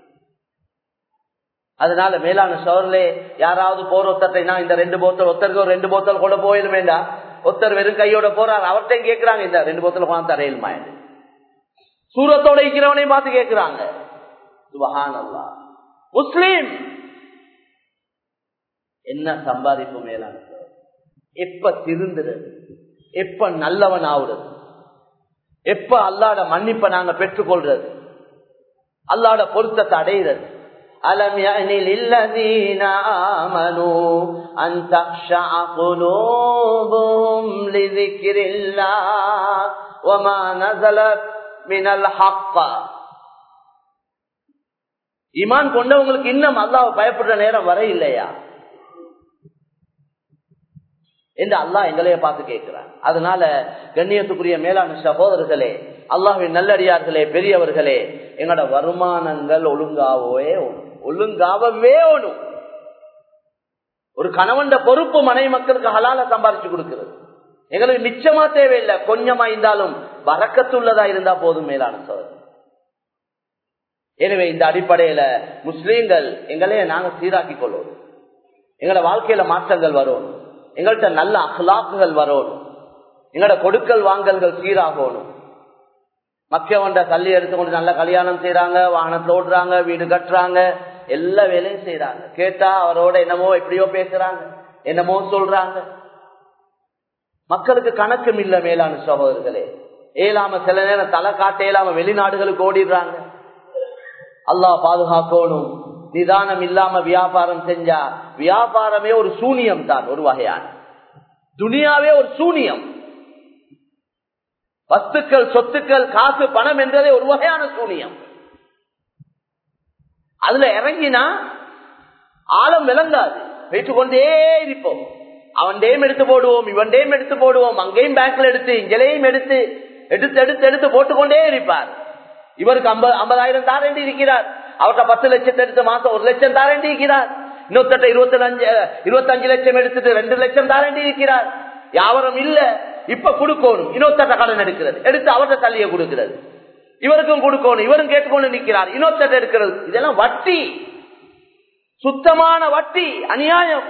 அதனால மேலான சோர்லே யாராவது போற ஒத்தத்தை நான் இந்த ரெண்டு போத்தல் ஒத்தருக்கு ஒரு ரெண்டு போத்தல் கூட போயிடும் வேண்டாம் ஒருத்தர் வெறும் கையோட போறார் அவர்கிட்ட கேட்கிறாங்க இந்த ரெண்டு போத்தல் கொண்டு தரையிலுமா சூரத்தோட இருக்கிறவனையும் பார்த்து கேட்கிறாங்க சுபஹானல்லா முஸ்லீம் என்ன சம்பாதிப்பு மேலான எப்ப திருந்துறது எப்ப நல்லவன் ஆகுறது எப்ப அல்லாட மன்னிப்பை நாங்க பெற்றுக்கொள்றது அல்லாட பொருத்தத்தை அடைகிறது ألم يأن للذين آمنوا أن تخشع قلوبهم لذكر الله وما نزلت من الحق ஈமான் கொண்டவங்களுக்கு இன்னும் அல்லாஹ் பயப்படுற நேரம் வர இல்லையா என்று அல்லாஹ் எங்களைய பார்த்து கேட்கிறான் அதனால கண்ணியத்துக்குரிய மேலான சகோதரர்களே அல்லாஹின் நல்லடியார்களே பெரியவர்களே எங்களோட வருமானங்கள் ஒழுங்காவே ஒழுங்காகவே ஒண்ணும் ஒரு கணவன் பொறுப்பு மனைவி மக்களுக்கு ஹலால சம்பாதிச்சு கொடுக்கிறது எங்களுக்கு மிச்சமா தேவையில்லை கொஞ்சமா இருந்தாலும் வரக்கத்துள்ளதா இருந்தா போதும் மேலான சோதனை எனவே இந்த அடிப்படையில முஸ்லீம்கள் எங்களைய நாங்க சீராக்கி கொள்வோம் எங்களோட வாழ்க்கையில மாற்றங்கள் வரும் எங்கள்கிட்ட நல்ல அஹ்லாக்குகள் வரணும் எங்களோட கொடுக்கல் வாங்கல்கள் சீராகணும் மக்கவண்ட தள்ளி எடுத்துக்கொண்டு நல்ல கல்யாணம் செய்யறாங்க வாகனத்துல ஓடுறாங்க வீடு கட்டுறாங்க எல்லா வேலையும் செய்யறாங்க கேட்டா அவரோட என்னமோ எப்படியோ பேசுறாங்க என்னமோ சொல்றாங்க மக்களுக்கு கணக்கும் இல்ல மேலான சகோதரர்களே ஏலாம சில நேரம் தலை காட்ட ஏலாம வெளிநாடுகளுக்கு ஓடிடுறாங்க அல்லாஹ் பாதுகாக்கணும் நிதானம் இல்லாம வியாபாரம் செஞ்சா வியாபாரமே ஒரு சூனியம் தான் ஒரு வகையான துனியாவே ஒரு சூனியம் வஸ்துக்கள் சொத்துக்கள் காசு பணம் என்றதே ஒரு வகையான சூனியம் அதுல இறங்கினா ஆழம் விளங்காது வைத்துக்கொண்டே இருப்போம் அவன் டேம் எடுத்து போடுவோம் இவன் டேம் எடுத்து போடுவோம் அங்கேயும் பேங்க்ல எடுத்து இங்கேயும் எடுத்து எடுத்து எடுத்து எடுத்து போட்டுக்கொண்டே இருப்பார் இவருக்கு ஐம்பது ஐம்பதாயிரம் தாரண்டி இருக்கிறார் அவர்கிட்ட பத்து லட்சத்தை எடுத்து மாசம் ஒரு லட்சம் தாரண்டி இருக்கிறார் இன்னொருத்த இருபத்தி அஞ்சு இருபத்தஞ்சு லட்சம் எடுத்துட்டு ரெண்டு லட்சம் தாரண்டி இருக்கிறார் யாவரம் இல்ல இப்ப கொடுக்கணும் இன்னொருத்த கடன் எடுக்கிறது எடுத்து அவர்கிட்ட தள்ளிய கொடுக்கிறது இவருக்கும் கொடுக்கணும் இவரும் கேட்டுக்கொண்டு நிற்கிறார் இன்னொருத்த எடுக்கிறது இதெல்லாம் வட்டி சுத்தமான வட்டி அநியாயம்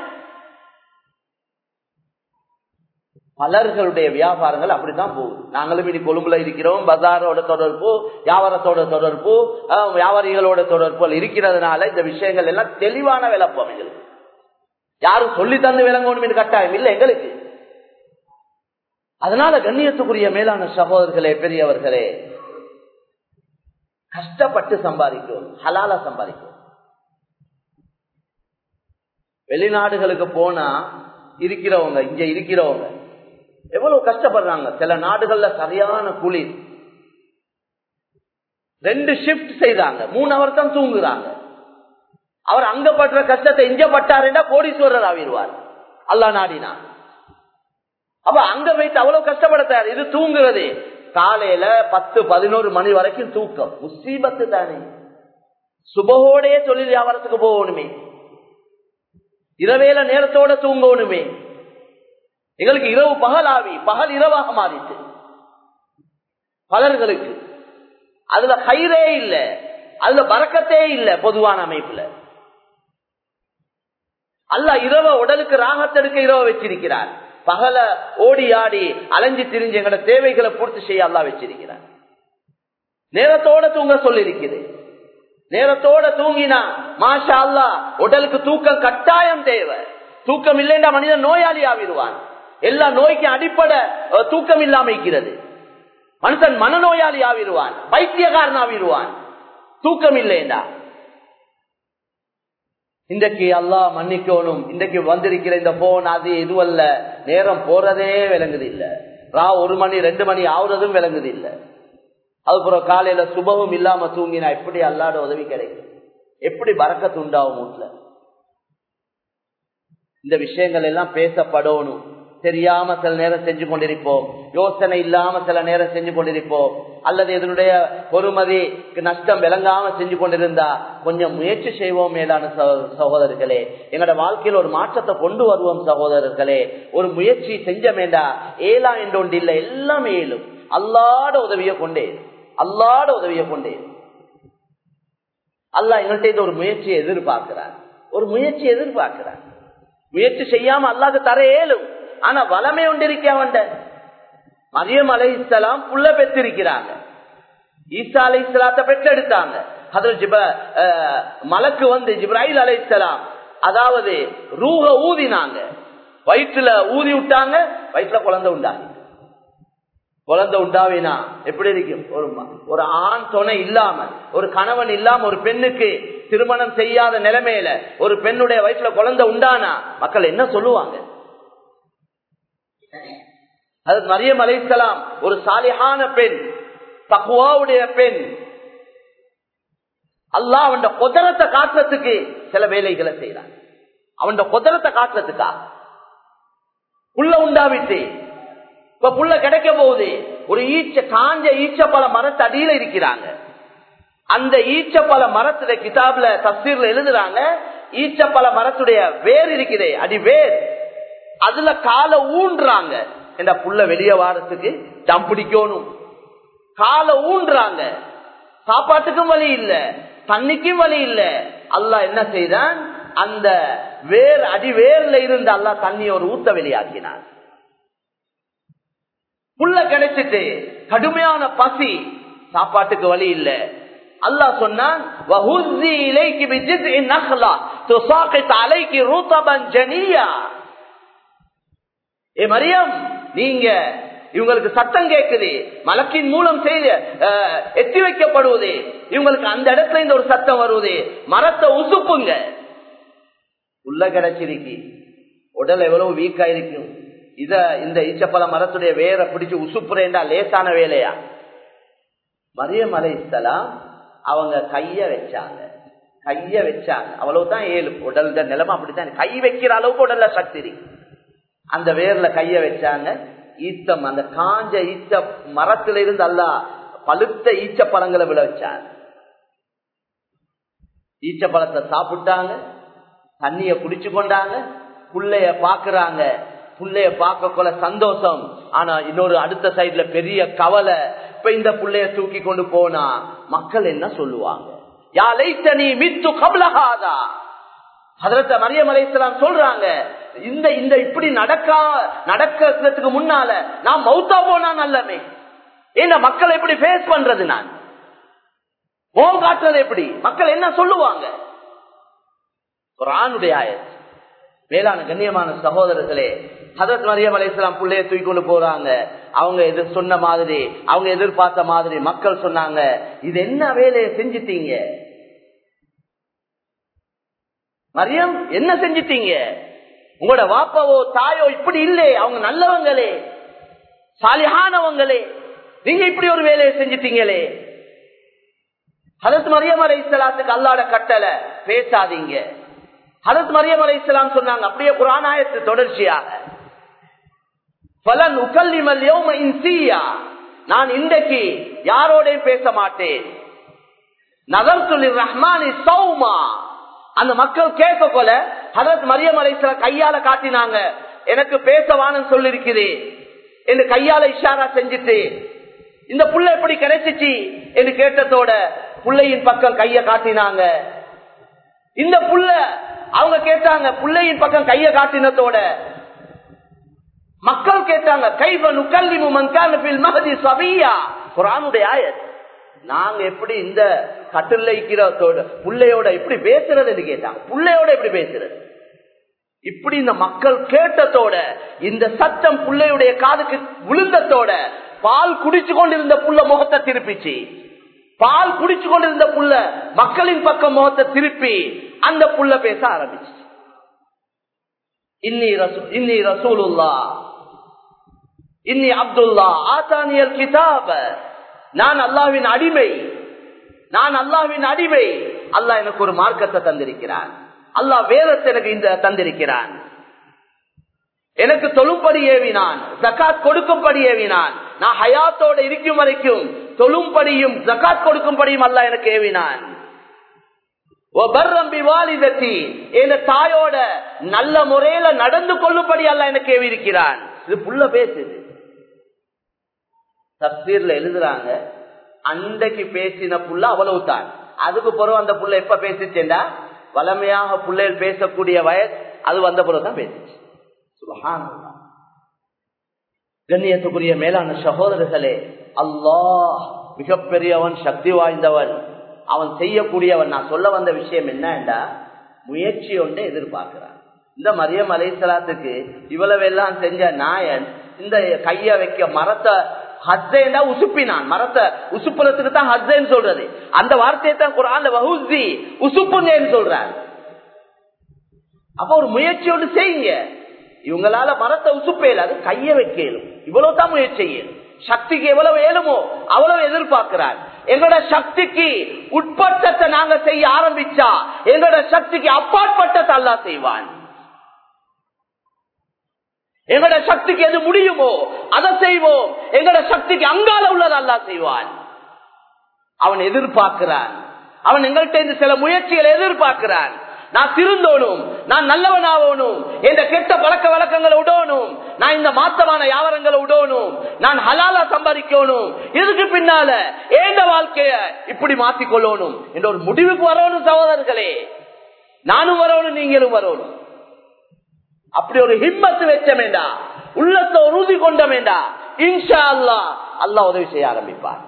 பலர்களுடைய வியாபாரங்கள் அப்படித்தான் போகுது நாங்களும் இனி கொழும்புல இருக்கிறோம் பஜாரோட தொடர்பு வியாபாரத்தோட தொடர்பு வியாபாரிகளோட தொடர்பு இருக்கிறதுனால இந்த விஷயங்கள் எல்லாம் தெளிவான விளப்பம் எங்களுக்கு யாரும் சொல்லி தந்து விளங்கணும் கட்டாயம் இல்லை எங்களுக்கு அதனால கண்ணியத்துக்குரிய மேலான சகோதரர்களே பெரியவர்களே கஷ்டப்பட்டு சம்பாதிக்கும் ஹலால சம்பாதிக்கும் வெளிநாடுகளுக்கு போனா இருக்கிறவங்க இங்க இருக்கிறவங்க எவ்வளவு கஷ்டப்படுறாங்க சில நாடுகள்ல சரியான குளிர் ரெண்டு ஷிப்ட் செய்தாங்க மூணு அவர் தான் தூங்குறாங்க அவர் அங்க படுற கஷ்டத்தை இங்க பட்டாருண்டா கோடீஸ்வரர் ஆவிடுவார் அல்லா நாடினா அப்ப அங்க வைத்து அவ்வளவு கஷ்டப்பட இது தூங்குறது காலையில பத்து பதினோரு மணி வரைக்கும் தூக்கம் முசீபத்து தானே சுபகோடைய தொழில் வியாபாரத்துக்கு போகணுமே இரவேல நேரத்தோட தூங்கணுமே எங்களுக்கு இரவு பகலாவி பகல் இரவாக மாறிட்டு பலர்களுக்கு அதுல கயிறே இல்ல அதுல பறக்கத்தே இல்ல பொதுவான அமைப்புல அல்ல இரவ உடலுக்கு ராகத்தெடுக்க இரவ வச்சிருக்கிறார் பகல ஓடி ஆடி அலைஞ்சு திரிஞ்சு எங்களோட தேவைகளை பூர்த்தி செய்ய அல்லா வச்சிருக்கிறார் நேரத்தோட தூங்க சொல்லிருக்குது நேரத்தோட தூங்கினா மாஷா அல்லா உடலுக்கு தூக்கம் கட்டாயம் தேவை தூக்கம் இல்லைன்னா மனிதன் நோயாளி ஆவிடுவான் எல்லா நோய்க்கும் அடிப்படை தூக்கம் இல்லாம இருக்கிறது மனுஷன் மனநோயாளி ஆவிடுவான் பைத்தியக்காரன் ஆவிடுவான் தூக்கம் இல்லைண்டா இன்றைக்கு அல்லா மன்னிக்கணும் இன்றைக்கு வந்திருக்கிற இந்த போன் அது இதுவல்ல நேரம் போறதே விளங்குது இல்ல ரா ஒரு மணி ரெண்டு மணி ஆகுறதும் விளங்குது இல்ல அதுக்கப்புறம் காலையில சுபமும் இல்லாம தூங்கினா எப்படி அல்லாட உதவி கிடைக்கும் எப்படி பறக்கத்து உண்டாகும் வீட்டுல இந்த விஷயங்கள் எல்லாம் பேசப்படணும் தெரியாம சில நேரம் செஞ்சு கொண்டிருப்போம் யோசனை இல்லாம சில நேரம் செஞ்சு கொண்டிருப்போம் அல்லது இதனுடைய பொறுமதி நஷ்டம் விளங்காம செஞ்சு கொண்டிருந்தா கொஞ்சம் முயற்சி செய்வோம் மேலான சகோதரர்களே எங்களோட வாழ்க்கையில் ஒரு மாற்றத்தை கொண்டு வருவோம் சகோதரர்களே ஒரு முயற்சி செஞ்ச வேண்டா ஏலா என்று ஒன்று இல்லை எல்லாம் ஏலும் அல்லாட உதவியை கொண்டே அல்லாட உதவியை கொண்டே அல்லா எங்கள்கிட்ட இது ஒரு முயற்சியை எதிர்பார்க்கிறார் ஒரு முயற்சி எதிர்பார்க்கிறார் முயற்சி செய்யாம அல்லாது தர ஏலும் ஆனா வளமை ஒன்றிருக்க அவன்ட மரியம் அலை இஸ்லாம் புள்ள பெற்றிருக்கிறாங்க ஈசா அலை இஸ்லாத்தை பெற்றெடுத்தாங்க அதில் ஜிப மலக்கு வந்து ஜிப்ராஹில் அலை இஸ்லாம் அதாவது ரூஹ ஊதினாங்க வயிற்றுல ஊதி விட்டாங்க வயிற்றுல குழந்தை உண்டாங்க குழந்தை உண்டாவினா எப்படி இருக்கும் ஒரு ஒரு ஆண் துணை இல்லாம ஒரு கணவன் இல்லாம ஒரு பெண்ணுக்கு திருமணம் செய்யாத நிலைமையில ஒரு பெண்ணுடைய வயிற்றுல குழந்தை உண்டானா மக்கள் என்ன சொல்லுவாங்க அது மரியம் அலைசலாம் ஒரு சாலியான பெண் தக்குவாவுடைய பெண் அல்லா அவன் குதிரத்தை காட்டுறதுக்கு சில வேலைகளை செய்யறான் அவன் குதிரத்தை காட்டுறதுக்கா புள்ள உண்டாவிட்டு இப்ப புள்ள கிடைக்க போகுது ஒரு ஈச்ச காஞ்ச ஈச்ச பல மரத்து அடியில இருக்கிறாங்க அந்த ஈச்ச பல மரத்துல கிதாப்ல தப்சீர்ல எழுதுறாங்க ஈச்ச பல மரத்துடைய வேர் இருக்கிறே அடி வேர் அதுல காலை ஊன்றாங்க இந்த புள்ள வெளியே வாரத்துக்கு தம் பிடிக்கணும் காலை ஊன்றாங்க சாப்பாட்டுக்கும் வழி இல்ல தண்ணிக்கும் வழி இல்ல அல்லா என்ன செய்தான் அந்த வேர் அடி வேர்ல இருந்து அல்லா தண்ணி ஒரு ஊத்த வெளியாக்கினான் புள்ள கிடைச்சிட்டு கடுமையான பசி சாப்பாட்டுக்கு வழி இல்ல அல்லா சொன்னான் ஏ மரியம் நீங்க இவங்களுக்கு சத்தம் கேட்குது மலக்கின் மூலம் செய்து எத்தி வைக்கப்படுவது இவங்களுக்கு அந்த இடத்துல இந்த ஒரு சத்தம் வருவது மரத்தை உசுப்புங்க உள்ள கிடைச்சிருக்கு உடல் எவ்வளவு வீக்கா இருக்கும் இத இந்த ஈச்சப்பழ மரத்துடைய வேரை பிடிச்சு உசுப்புறேண்டா லேசான வேலையா மரியம் அலைத்தலாம் அவங்க கைய வச்சாங்க கைய வச்சாங்க அவ்வளவுதான் ஏழு உடல் நிலைமை அப்படித்தான் கை வைக்கிற அளவுக்கு உடல்ல சக்தி இருக்கு அந்த வேர்ல கைய வச்சாங்க ஈத்தம் அந்த காஞ்ச ஈச்ச மரத்துல இருந்து அல்ல பழுத்த ஈச்ச பழங்களை விழ வச்சாங்க ஈச்ச பழத்தை சாப்பிட்டாங்க தண்ணிய குடிச்சு கொண்டாங்க புள்ளைய பாக்குறாங்க புள்ளைய பார்க்க கொள்ள சந்தோஷம் ஆனா இன்னொரு அடுத்த சைட்ல பெரிய கவலை இப்ப இந்த புள்ளைய தூக்கி கொண்டு போனா மக்கள் என்ன சொல்லுவாங்க யா லைத்தனி மித்து கபலகாதா அதரத்த மரியம் அலைசலாம் சொல்றாங்க இந்த இந்த இப்படி நடக்கா நடக்கிறதுக்கு முன்னால நான் மௌத்தா போனா நல்லமே ஏன்னா மக்களை எப்படி பேஸ் பண்றது நான் ஓம் காட்டுறது எப்படி மக்கள் என்ன சொல்லுவாங்க ஒரு ஆணுடைய ஆயத் மேலான கண்ணியமான சகோதரர்களே ஹதரத் மரியம் அலையாம் பிள்ளைய தூக்கி கொண்டு போறாங்க அவங்க எதிர் சொன்ன மாதிரி அவங்க எதிர்பார்த்த மாதிரி மக்கள் சொன்னாங்க இது என்ன வேலையை செஞ்சிட்டீங்க மரியம் என்ன செஞ்சிட்டீங்க உங்களோட வாப்பாவோ தாயோ இப்படி இல்லை அவங்க நல்லவங்களே சாலியானவங்களே நீங்க இப்படி ஒரு வேலையை செஞ்சிட்டீங்களே ஹதரத் மரியம் அலை இஸ்லாத்துக்கு அல்லாட கட்டளை பேசாதீங்க ஹதரத் மரியம் அலை இஸ்லாம் சொன்னாங்க அப்படியே குரானாயத்து தொடர்ச்சியாக பலன் உக்கல்லிமல் இன்சியா நான் இன்றைக்கு யாரோடையும் பேச மாட்டேன் நகர்த்துலி ரஹ்மானி சௌமா அந்த மக்கள் கேட்க போல ஹதரத் மரியம் அலைசல கையால காட்டினாங்க எனக்கு பேசவானு சொல்லிருக்கிறேன் என்று கையால இஷாரா செஞ்சுட்டு இந்த புள்ள எப்படி கிடைச்சிச்சு என்று கேட்டதோட புள்ளையின் பக்கம் கைய காட்டினாங்க இந்த புள்ள அவங்க கேட்டாங்க புள்ளையின் பக்கம் கைய காட்டினதோட மக்கள் கேட்டாங்க கைவ நுக்கல்லி மகதி சபியா குரானுடைய ஆயத் நாங்க எப்படி இந்த கட்டில் இருக்கிறதோட புள்ளையோட எப்படி பேசுறது கேட்டாங்க புள்ளையோட எப்படி பேசுறது இப்படி இந்த மக்கள் கேட்டதோட இந்த சத்தம் புள்ளையுடைய காதுக்கு விழுந்தத்தோட பால் குடிச்சு கொண்டிருந்த புள்ள முகத்தை திருப்பிச்சு பால் குடிச்சு கொண்டிருந்த புள்ள மக்களின் பக்கம் முகத்தை திருப்பி அந்த புள்ள பேச ஆரம்பிச்சு இன்னி ரசூ இன்னி ரசூலுல்லா இன்னி அப்துல்லா ஆசானியல் கிதாப நான் அல்லாவின் அடிமை நான் அல்லாவின் அடிமை அல்லாஹ் எனக்கு ஒரு மார்க்கத்தை தந்திருக்கிறான் அல்லாஹ் வேதத்தை எனக்கு இந்த தந்திருக்கிறான் எனக்கு தொழும்படி ஏவினான் ஜக்காத் கொடுக்கும்படி ஏவினான் நான் ஹயாத்தோட இருக்கும் வரைக்கும் தொழும்படியும் ஜக்காத் கொடுக்கும்படியும் அல்ல எனக்கு ஏவினான் தாயோட நல்ல முறையில நடந்து கொள்ளும்படி அல்ல எனக்கு ஏவி இருக்கிறான் இது புள்ள பேசுது தப்சீர்ல எழுதுறாங்க அன்றைக்கு பேசின புள்ள அவ்வளவு தான் அதுக்கு பிறகு அந்த புள்ள எப்ப பேசிச்சேண்டா வளமையாக பிள்ளைகள் பேசக்கூடிய வயசு அது வந்த பிறகுதான் பேசிச்சு கண்ணியத்துக்குரிய மேலான சகோதரர்களே அல்லாஹ் மிகப்பெரியவன் சக்தி வாய்ந்தவன் அவன் செய்யக்கூடியவன் நான் சொல்ல வந்த விஷயம் என்னண்டா முயற்சி ஒன்றை எதிர்பார்க்கிறான் இந்த மரியம் அலைசலாத்துக்கு இவ்வளவு எல்லாம் செஞ்ச நாயன் இந்த கைய வைக்க மரத்தை ஹஸ்ஸேண்டா உசுப்பினான் மரத்தை உசுப்புறதுக்கு தான் ஹஸ்ஸேன்னு சொல்றது அந்த வார்த்தையை தான் குரான் வஹூசி உசுப்புன்னு சொல்றாரு அப்ப ஒரு முயற்சியோடு செய்யுங்க இவங்களால மரத்தை உசுப்பேல அது கைய வைக்கலும் இவ்வளவு தான் முயற்சி செய்யணும் சக்திக்கு எவ்வளவு ஏழுமோ அவ்வளவு எதிர்பார்க்கிறார் எங்களோட சக்திக்கு உட்பட்டத்தை நாங்க செய்ய ஆரம்பிச்சா எங்களோட சக்திக்கு அப்பாற்பட்டத்தை அல்லா செய்வான் எங்களோட சக்திக்கு எது முடியுமோ அதை செய்வோம் எங்களோட சக்திக்கு அங்கால உள்ளது அல்லா செய்வான் அவன் எதிர்பார்க்கிறான் அவன் எங்கள்கிட்ட இந்த சில முயற்சிகளை எதிர்பார்க்கிறான் நான் திருந்தோணும் நான் நல்லவனாகணும் என்ற கெட்ட பழக்க வழக்கங்களை விடணும் நான் இந்த மாத்தமான வியாபாரங்களை விடணும் நான் ஹலாலா சம்பாதிக்கணும் இதுக்கு பின்னால ஏண்ட வாழ்க்கைய இப்படி மாத்திக்கொள்ளணும் என்ற ஒரு முடிவுக்கு வரணும் சகோதரர்களே நானும் வரணும் நீங்களும் வரணும் அப்படி ஒரு ஹிம்மத்து வச்ச வேண்டா உள்ளத்தை உறுதி கொண்ட வேண்டா இன்ஷா அல்லா அல்லா உதவி செய்ய ஆரம்பிப்பார்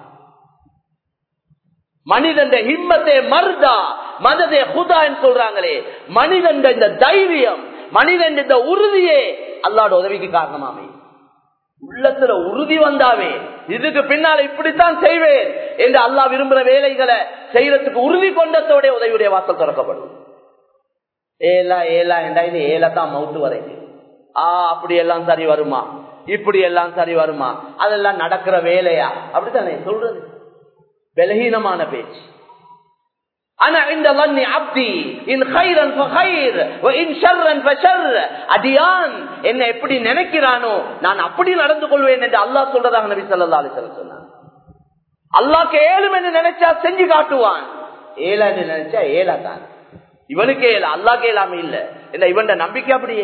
மனிதன் ஹிம்மத்தை மருதா மததே ஹுதான்னு சொல்றாங்களே மனிதன் இந்த தைரியம் மனிதன் இந்த உறுதியே அல்லாட உதவிக்கு காரணமாமே உள்ளத்துல உறுதி வந்தாவே இதுக்கு பின்னால இப்படித்தான் செய்வேன் என்று அல்லா விரும்புற வேலைகளை செய்யறதுக்கு உறுதி கொண்டத்தோட உதவியுடைய வாசல் திறக்கப்படும் ஏலா ஏலா என்றா இது ஏலத்தான் மவுத்து வரைக்கும் ஆ அப்படி எல்லாம் சரி வருமா இப்படி எல்லாம் சரி வருமா அதெல்லாம் நடக்கிற வேலையா அப்படித்தானே சொல்றது பலகீனமான பேச்சு ஆனா இந்த வன்னி அப்தி இன் ஹைரன் ஃபஹைர் வ இன் ஷர்ரன் ஃபஷர் அடியான் என்ன எப்படி நினைக்கிறானோ நான் அப்படி நடந்து கொள்வேன் என்று அல்லாஹ் சொல்றதாக நபி ஸல்லல்லாஹு அலைஹி வஸல்லம் சொன்னார் அல்லாஹ்க்கு ஏழும் என்று நினைச்சா செஞ்சு காட்டுவான் ஏழா என்று நினைச்சா ஏழா தான் இவனுக்கு ஏழு அல்லாஹ்க்கு ஏழாம இல்ல இல்ல இவன் நம்பிக்கை அப்படியே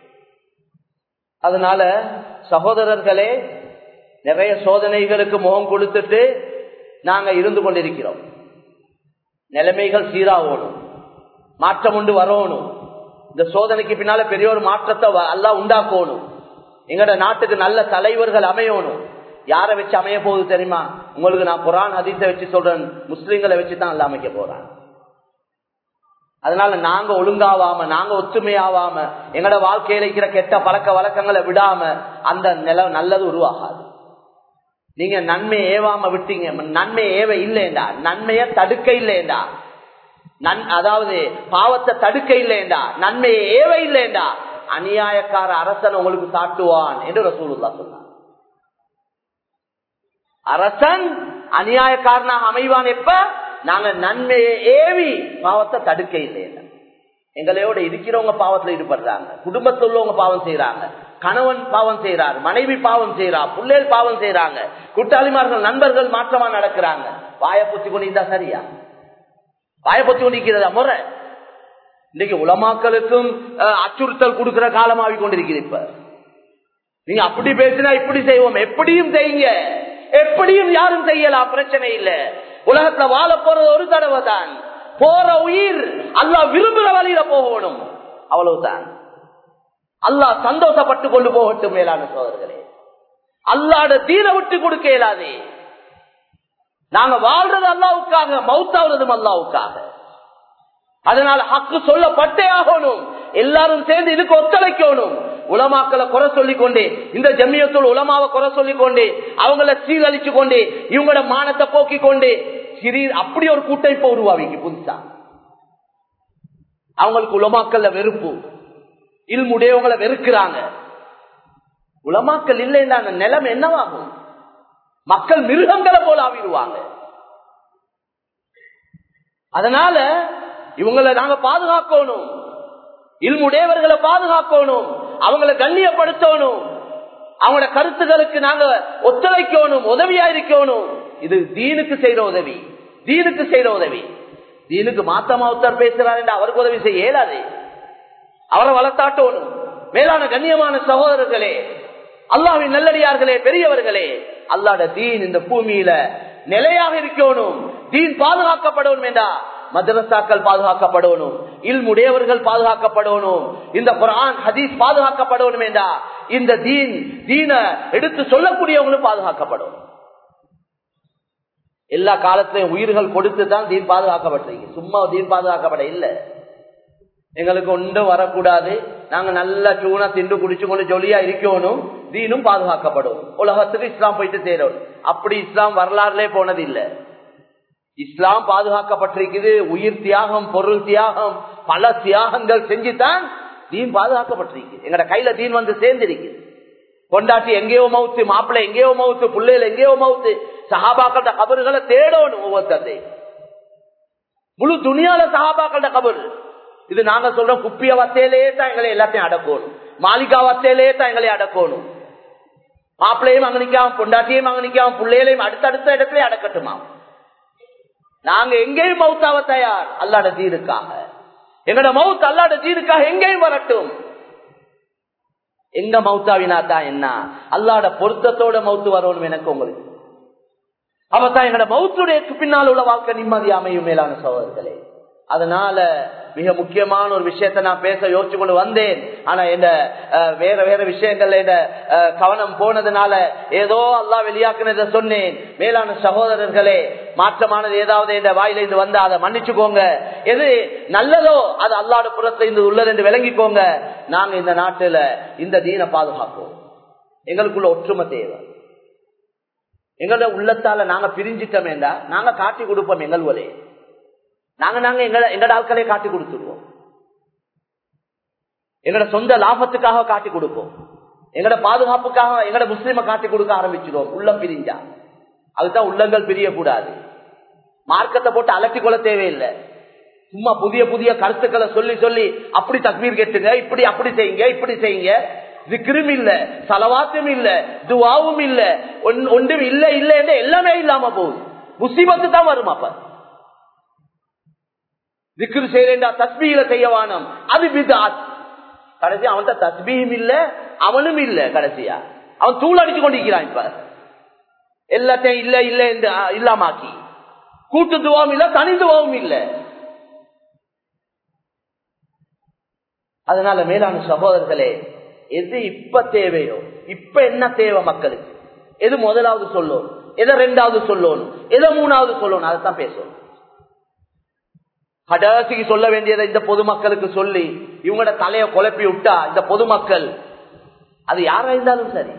அதனால சகோதரர்களே நிறைய சோதனைகளுக்கு முகம் கொடுத்துட்டு நாங்க இருந்து கொண்டிருக்கிறோம் நிலைமைகள் சீராகணும் மாற்றம் உண்டு வரணும் இந்த சோதனைக்கு பின்னால பெரிய ஒரு மாற்றத்தை அல்லா உண்டாக்கணும் எங்கட நாட்டுக்கு நல்ல தலைவர்கள் அமையணும் யாரை வச்சு அமைய போகுது தெரியுமா உங்களுக்கு நான் குரான் ஹதீஸை வச்சு சொல்றேன் முஸ்லிம்களை வச்சு தான் அல்ல அமைக்க போறான் அதனால நாங்க ஒழுங்காவாம நாங்க ஒத்துமையாவாம எங்கட வாழ்க்கையில இருக்கிற கெட்ட பழக்க வழக்கங்களை விடாம அந்த நில நல்லது உருவாகாது நீங்க நன்மை ஏவாம விட்டீங்க நன்மை ஏவ இல்லைண்டா நன்மைய தடுக்க இல்லைண்டா நன் அதாவது பாவத்தை தடுக்க இல்லைண்டா நன்மையை ஏவ இல்லைண்டா அநியாயக்கார அரசன் உங்களுக்கு சாட்டுவான் என்று ரசூலுல்லா சொன்னார் அரசன் அநியாயக்காரனாக அமைவான் எப்ப நாங்க நன்மையை ஏவி பாவத்தை தடுக்க இல்லைண்டா எங்களையோட இருக்கிறவங்க பாவத்துல ஈடுபடுறாங்க குடும்பத்தில் உள்ளவங்க பாவம் செய்யறாங்க கணவன் பாவம் செய்யறார் மனைவி பாவம் செய்யறா பிள்ளைகள் பாவம் செய்யறாங்க கூட்டாளிமார்கள் நண்பர்கள் மாற்றமா நடக்கிறாங்க வாய பொத்தி கொண்டிருந்தா சரியா வாய பொத்தி கொண்டிருக்கிறதா முறை இன்னைக்கு உலமாக்களுக்கும் அச்சுறுத்தல் கொடுக்கிற காலமாவி கொண்டிருக்கிறது இப்ப நீங்க அப்படி பேசினா இப்படி செய்வோம் எப்படியும் செய்யுங்க எப்படியும் யாரும் செய்யலாம் பிரச்சனை இல்ல உலகத்துல வாழ போறது ஒரு தடவை தான் போற உயிர் அல்லா விரும்புற வழியில போகணும் அவ்வளவுதான் அல்லாஹ் சந்தோஷப்பட்டு கொண்டு போகட்டும் மேலான சோதர்களே அல்லாட தீன விட்டு கொடுக்க இயலாதே நாங்க வாழ்றது அல்லாவுக்காக மவுத்தாவதும் அல்லாவுக்காக அதனால ஹக்கு சொல்லப்பட்டே ஆகணும் எல்லாரும் சேர்ந்து இதுக்கு ஒத்துழைக்கணும் உலமாக்களை குறை சொல்லிக் கொண்டே இந்த ஜம்மியத்தோடு உலமாவை குறை சொல்லிக் கொண்டே அவங்கள சீரழிச்சு கொண்டே இவங்களோட மானத்தை போக்கிக் கொண்டே சிறீ அப்படி ஒரு கூட்டமைப்பை உருவாவிக்கு புதுசா அவங்களுக்கு உலமாக்கல்ல வெறுப்பு இல்முடையவங்களை வெறுக்கிறாங்க உலமாக்கல் இல்லைன்னா அந்த நிலைமை என்னவாகும் மக்கள் மிருகங்களை போல ஆவிடுவாங்க அதனால இவங்களை நாங்க பாதுகாக்கணும் இல்முடையவர்களை பாதுகாக்கணும் அவங்களை கண்ணியப்படுத்தணும் அவங்களோட கருத்துக்களுக்கு நாங்க ஒத்துழைக்கணும் உதவியா இருக்கணும் இது தீனுக்கு செய்யற உதவி தீனுக்கு செய்யற உதவி தீனுக்கு மாத்தமா ஒருத்தர் பேசுறாரு என்று அவருக்கு உதவி செய்ய இயலாது அவரை வளர்த்தாட்டணும் மேலான கண்ணியமான சகோதரர்களே அல்லாவின் நல்லடியார்களே பெரியவர்களே அல்லாட தீன் இந்த பூமியில நிலையாக இருக்கணும் தீன் பாதுகாக்கப்படணும் என்றா மதரசாக்கள் பாதுகாக்கப்படணும் இல்முடையவர்கள் பாதுகாக்கப்படணும் இந்த குரான் ஹதீஸ் பாதுகாக்கப்படணும் என்றா இந்த தீன் தீன எடுத்து சொல்லக்கூடியவங்களும் பாதுகாக்கப்படும் எல்லா காலத்திலையும் உயிர்கள் கொடுத்து தான் தீன் பாதுகாக்கப்பட்டிருக்கு சும்மா தீன் பாதுகாக்கப்பட இல்லை எங்களுக்கு ஒன்றும் வரக்கூடாது நாங்க நல்லா சூனா திண்டு குடிச்சு கொண்டு ஜொலியா இருக்கணும் தீனும் பாதுகாக்கப்படும் உலகத்துக்கு இஸ்லாம் போயிட்டு சேரும் அப்படி இஸ்லாம் வரலாறுலே போனது இல்லை இஸ்லாம் பாதுகாக்கப்பட்டிருக்குது உயிர் தியாகம் பொருள் தியாகம் பல தியாகங்கள் செஞ்சுதான் தீன் பாதுகாக்கப்பட்டிருக்கு எங்கட கையில தீன் வந்து சேர்ந்திருக்கு கொண்டாட்டி எங்கேயோ மவுத்து மாப்பிள்ளை எங்கேயோ மவுத்து பிள்ளைகள் எங்கேயோ மவுத்து சஹாபாக்கள கபறுகளை தேடணும் ஒவ்வொருத்தரை முழு துணியால சஹாபாக்கள கபரு இது நாங்க சொல்றோம் குப்பிய வத்தையிலேயே தான் எங்களை எல்லாத்தையும் அடக்கணும் மாளிகா வத்தையிலேயே தான் எங்களை அடக்கணும் மாப்பிள்ளையும் அங்க நிக்காம பொண்டாட்டியும் அங்க நிக்காம பிள்ளைகளையும் அடுத்தடுத்த இடத்துல அடக்கட்டுமா நாங்க எங்கேயும் மவுத்தாவ தயார் அல்லாட தீருக்காக எங்களோட மவுத் அல்லாட தீருக்காக எங்கேயும் வரட்டும் எங்க மவுத்தாவினா தான் என்ன அல்லாட பொருத்தத்தோட மவுத்து வரணும் எனக்கு உங்களுக்கு அவத்தான் எங்களோட மவுத்துடைய பின்னால் உள்ள வாழ்க்கை நிம்மதி அமையும் மேலான சோதர்களே அதனால மிக முக்கியமான ஒரு விஷயத்த நான் பேச யோசிச்சு கொண்டு வந்தேன் ஆனா என்ன வேற வேற விஷயங்கள்ல என்ன கவனம் போனதுனால ஏதோ அல்லா வெளியாக்குனத சொன்னேன் மேலான சகோதரர்களே மாற்றமானது ஏதாவது என்ற வாயில இருந்து வந்தா அதை மன்னிச்சுக்கோங்க எது நல்லதோ அது அல்லாட புறத்துல இருந்து உள்ளது என்று விளங்கிக்கோங்க நாங்க இந்த நாட்டுல இந்த தீனை பாதுகாப்போம் எங்களுக்குள்ள ஒற்றுமை தேவை எங்களோட உள்ளத்தால நாங்க பிரிஞ்சிட்டோமேண்டா நாங்க காட்டி கொடுப்போம் எங்கள் ஒரே நாங்க நாங்க எங்க எங்கட ஆட்களே காட்டி கொடுத்துருவோம் எங்கட சொந்த லாபத்துக்காக காட்டி கொடுப்போம் எங்கட பாதுகாப்புக்காக எங்கட முஸ்லீம காட்டி கொடுக்க ஆரம்பிச்சிருவோம் உள்ளம் பிரிஞ்சா அதுதான் உள்ளங்கள் பிரியக்கூடாது மார்க்கத்தை போட்டு அலட்டி கொள்ள தேவையில்லை சும்மா புதிய புதிய கருத்துக்களை சொல்லி சொல்லி அப்படி தக்மீர் கேட்டுங்க இப்படி அப்படி செய்யுங்க இப்படி செய்யுங்க விக்ரும் இல்ல சலவாத்தும் இல்ல துவாவும் இல்ல ஒன்றும் இல்ல இல்ல என்று எல்லாமே இல்லாம போகுது முஸ்லிமத்து தான் வரும் அப்ப விக்ரு செய்யறா தஸ்மியில செய்யவானம் அது பிதாத் கடைசி அவன்கிட்ட தஸ்பியும் இல்ல அவனும் இல்ல கடைசியா அவன் தூள் அடிச்சு கொண்டிருக்கிறான் இப்ப எல்லாத்தையும் இல்ல இல்ல என்று இல்லாமாக்கி கூட்டு துவாவும் இல்ல தனி துவாவும் இல்ல அதனால மேலான சகோதரர்களே எது இப்ப தேவையோ இப்ப என்ன தேவை மக்களுக்கு எது முதலாவது சொல்லணும் எதை ரெண்டாவது சொல்லணும் எதை மூணாவது சொல்லணும் அதைத்தான் பேசணும் கடைசிக்கு சொல்ல வேண்டியதை இந்த பொதுமக்களுக்கு சொல்லி இவங்களோட தலையை குழப்பி விட்டா இந்த பொதுமக்கள் அது யாரா இருந்தாலும் சரி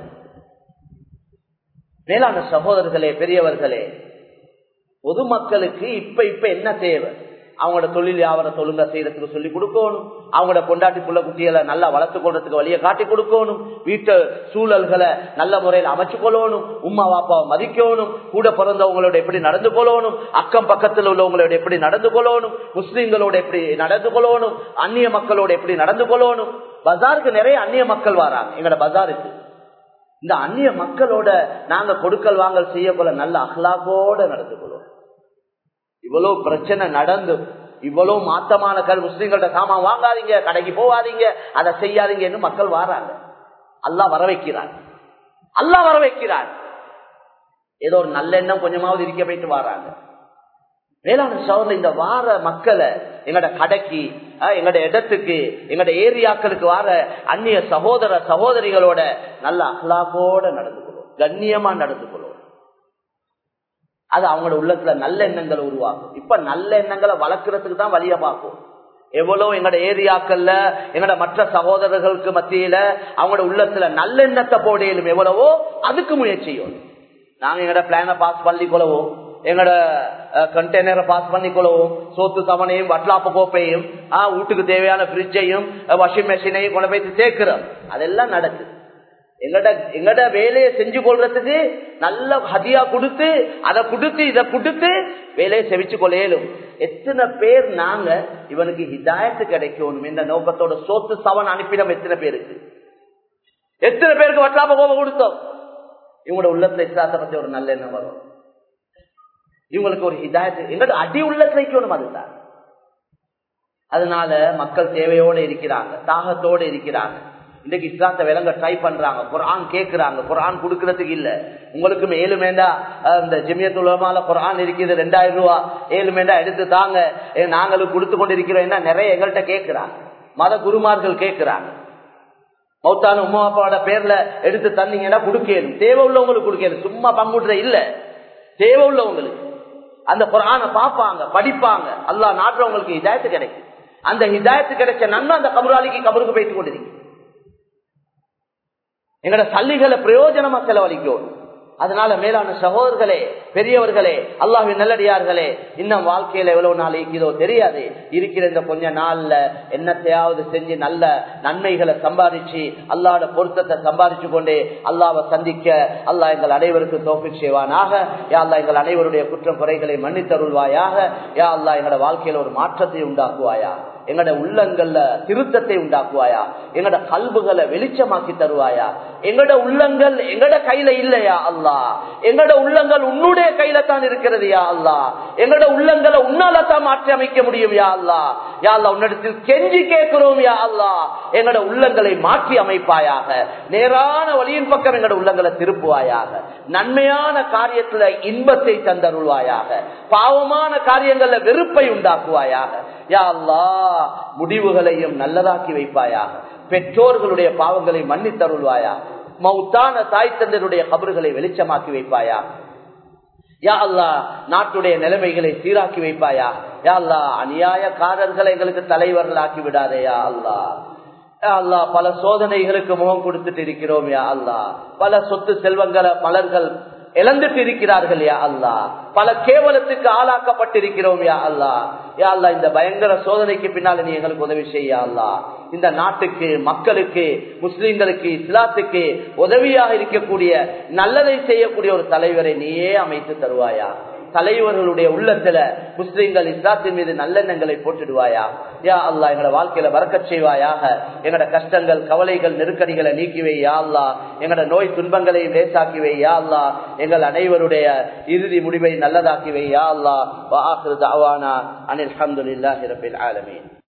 மேலான சகோதரர்களே பெரியவர்களே பொதுமக்களுக்கு இப்ப இப்ப என்ன தேவை அவங்களோட தொழில் வியாபாரம் தொழுங்க செய்யறதுக்கு சொல்லி கொடுக்கணும் அவங்களோட கொண்டாட்டி புள்ள குட்டிகளை நல்லா வளர்த்து கொள்றதுக்கு வழியை காட்டி கொடுக்கணும் வீட்டு சூழல்களை நல்ல முறையில் அமைச்சு கொள்ளணும் உமா வாப்பாவை மதிக்கணும் கூட பிறந்தவங்களோட எப்படி நடந்து கொள்ளணும் அக்கம் பக்கத்தில் உள்ளவங்களோட எப்படி நடந்து கொள்ளணும் முஸ்லீம்களோட எப்படி நடந்து கொள்ளணும் அந்நிய மக்களோட எப்படி நடந்து கொள்ளணும் பஜாருக்கு நிறைய அந்நிய மக்கள் வராங்க எங்களோட பஜாருக்கு இந்த அந்நிய மக்களோட நாங்க கொடுக்கல் வாங்கல் செய்யக்குள்ள நல்ல அஹ்லாகோட நடந்து கொள்வோம் இவ்வளவு பிரச்சனை நடந்து இவ்வளவு மாத்தமான கல் முஸ்லீம்கள்ட்ட சாமான் வாங்காதீங்க கடைக்கு போவாதீங்க அதை செய்யாதீங்கன்னு மக்கள் வாராங்க அல்லா வர வைக்கிறார் அல்லா வர வைக்கிறார் ஏதோ ஒரு நல்ல எண்ணம் கொஞ்சமாவது இருக்க போயிட்டு வராங்க வேளாண் சோழர் இந்த வார மக்களை எங்கட கடைக்கு எங்கட இடத்துக்கு எங்கட ஏரியாக்களுக்கு வார அந்நிய சகோதர சகோதரிகளோட நல்ல அஹ்லாக்கோட நடந்து கொள்வோம் கண்ணியமா நடந்து கொள்வோம் அது அவங்களோட உள்ளத்துல நல்ல எண்ணங்களை உருவாகும் இப்ப நல்ல எண்ணங்களை வளர்க்கறதுக்கு தான் வழிய பார்க்கும் எவ்வளவு எங்கட ஏரியாக்கள்ல எங்கட மற்ற சகோதரர்களுக்கு மத்தியில அவங்களோட உள்ளத்துல நல்லெண்ணத்தை போடையிலும் எவ்வளவோ அதுக்கு முயற்சியும் நாங்க எங்கட பிளான பாஸ் பண்ணி கொள்ளவோம் எங்களோட கண்டெய்னரை பாஸ் பண்ணி கொள்ளவும் சோத்து தவணையும் வட்லாப்பு கோப்பையும் வீட்டுக்கு தேவையான பிரிட்ஜையும் வாஷிங் மெஷினையும் கொண்டு போய் சேர்க்கிறோம் அதெல்லாம் நடக்குது எங்கட எங்கட வேலையை செஞ்சு கொள்றதுக்கு நல்ல ஹதியா கொடுத்து அதை கொடுத்து இதை கொடுத்து வேலையை செவிச்சு கொள்ளையிலும் எத்தனை பேர் நாங்க இவனுக்கு ஹிதாயத்து கிடைக்கணும் இந்த நோக்கத்தோட சோத்து சவன் அனுப்பிடம் எத்தனை பேருக்கு எத்தனை பேருக்கு வட்டாம கோபம் கொடுத்தோம் இவங்களோட உள்ளத்துல இஸ்லாத்தை பத்தி ஒரு நல்ல எண்ணம் வரும் இவங்களுக்கு ஒரு ஹிதாயத்து எங்களோட அடி உள்ளத்துல வைக்கணும் அதுதான் அதனால மக்கள் தேவையோட இருக்கிறாங்க தாகத்தோட இருக்கிறாங்க இன்னைக்கு இஸ்லாத்தை விளங்க ட்ரை பண்றாங்க குரான் கேட்கிறாங்க குரான் கொடுக்கறதுக்கு இல்ல உங்களுக்கு ஏழு மேண்டா இந்த ஜெமியத்துலமால குரான் இருக்குது ரெண்டாயிரம் ரூபா ஏழு மேண்டா எடுத்து தாங்க நாங்களும் கொடுத்து கொண்டிருக்கிறோம் என்ன நிறைய எங்கள்கிட்ட கேட்கிறாங்க மத குருமார்கள் கேட்கிறாங்க மௌத்தான உமா அப்பாவோட பேர்ல எடுத்து தந்தீங்கன்னா கொடுக்கணும் தேவை உள்ளவங்களுக்கு கொடுக்கணும் சும்மா பங்குடுற இல்ல தேவை உள்ளவங்களுக்கு அந்த குரான பார்ப்பாங்க படிப்பாங்க அல்லா நாட்டுறவங்களுக்கு ஹிதாயத்து கிடைக்கும் அந்த ஹிதாயத்து கிடைச்ச நன்மை அந்த கபராளிக்கு கபருக்கு போயிட்டு கொண்டிருக்கு எங்கட சல்லிகளை பிரயோஜனமா செலவழிக்கும் அதனால மேலான சகோதரர்களே பெரியவர்களே அல்லாஹின் நல்லடியார்களே இன்னும் வாழ்க்கையில எவ்வளவு நாள் இருக்குதோ தெரியாது இருக்கிற இந்த கொஞ்ச நாள்ல என்னத்தையாவது செஞ்சு நல்ல நன்மைகளை சம்பாதிச்சு அல்லாட பொருத்தத்தை சம்பாதிச்சு கொண்டே அல்லாவை சந்திக்க அல்லாஹ் எங்கள் அனைவருக்கு தோப்பிக் செய்வானாக யா அல்லா எங்கள் அனைவருடைய குற்றம் குறைகளை மன்னித்தருள்வாயாக யா அல்லா எங்களோட வாழ்க்கையில ஒரு மாற்றத்தை உண்டாக்குவாயா எங்கட உள்ளங்கள்ல திருத்தத்தை உண்டாக்குவாயா எங்கட கல்புகளை வெளிச்சமாக்கி தருவாயா எங்கட உள்ளங்கள் எங்கட கையில இல்லையா அல்லா எங்கட உள்ளங்கள் உன்னுடைய கையில தான் இருக்கிறது யா அல்லா எங்கட உள்ளங்களை உன்னால தான் மாற்றி அமைக்க முடியும் யா அல்லா யா அல்லா உன்னிடத்தில் கெஞ்சி கேட்கிறோம் யா அல்லா எங்கட உள்ளங்களை மாற்றி அமைப்பாயாக நேரான வழியின் பக்கம் எங்கட உள்ளங்களை திருப்புவாயாக நன்மையான காரியத்துல இன்பத்தை தந்தருள்வாயாக பாவமான காரியங்கள்ல வெறுப்பை உண்டாக்குவாயாக யா அல்லா முடிவுகளையும் நல்லதாக்கி வைப்பாயாக பெற்றோர்களுடைய பாவங்களை மன்னித்தருள்வாயா மௌத்தான தாய் தந்தருடைய கபறுகளை வெளிச்சமாக்கி வைப்பாயா யா அல்லா நாட்டுடைய நிலைமைகளை சீராக்கி வைப்பாயா யா அல்லா அநியாயக்காரர்களை எங்களுக்கு தலைவர்களாக்கி விடாதே யா அல்லா அல்லா பல சோதனைகளுக்கு முகம் கொடுத்துட்டு இருக்கிறோம் யா அல்லா பல சொத்து செல்வங்களை மலர்கள் இழந்துட்டு இருக்கிறார்கள் யா அல்லா பல கேவலத்துக்கு ஆளாக்கப்பட்டிருக்கிறோம் யா அல்லா யா அல்லா இந்த பயங்கர சோதனைக்கு பின்னால நீ எங்களுக்கு உதவி செய்ய அல்லா இந்த நாட்டுக்கு மக்களுக்கு முஸ்லிம்களுக்கு இஸ்லாத்துக்கு உதவியாக இருக்கக்கூடிய நல்லதை செய்யக்கூடிய ஒரு தலைவரை நீயே அமைத்து தருவாயா தலைவர்களுடைய உள்ளத்துல முஸ்லிம்கள் இஸ்லாத்தின் மீது நல்லெண்ணங்களை போட்டுடுவாயா யா அல்லா எங்களோட வாழ்க்கையில வரக்க செய்வாயாக எங்களோட கஷ்டங்கள் கவலைகள் நெருக்கடிகளை நீக்கிவை யா அல்லா எங்களோட நோய் துன்பங்களை லேசாக்கிவை யா அல்லா எங்கள் அனைவருடைய இறுதி முடிவை நல்லதாக்கிவை யா அல்லா வாஹிரு தாவானா அனில் அஹமதுல்லாஹி ரபில் ஆலமீன்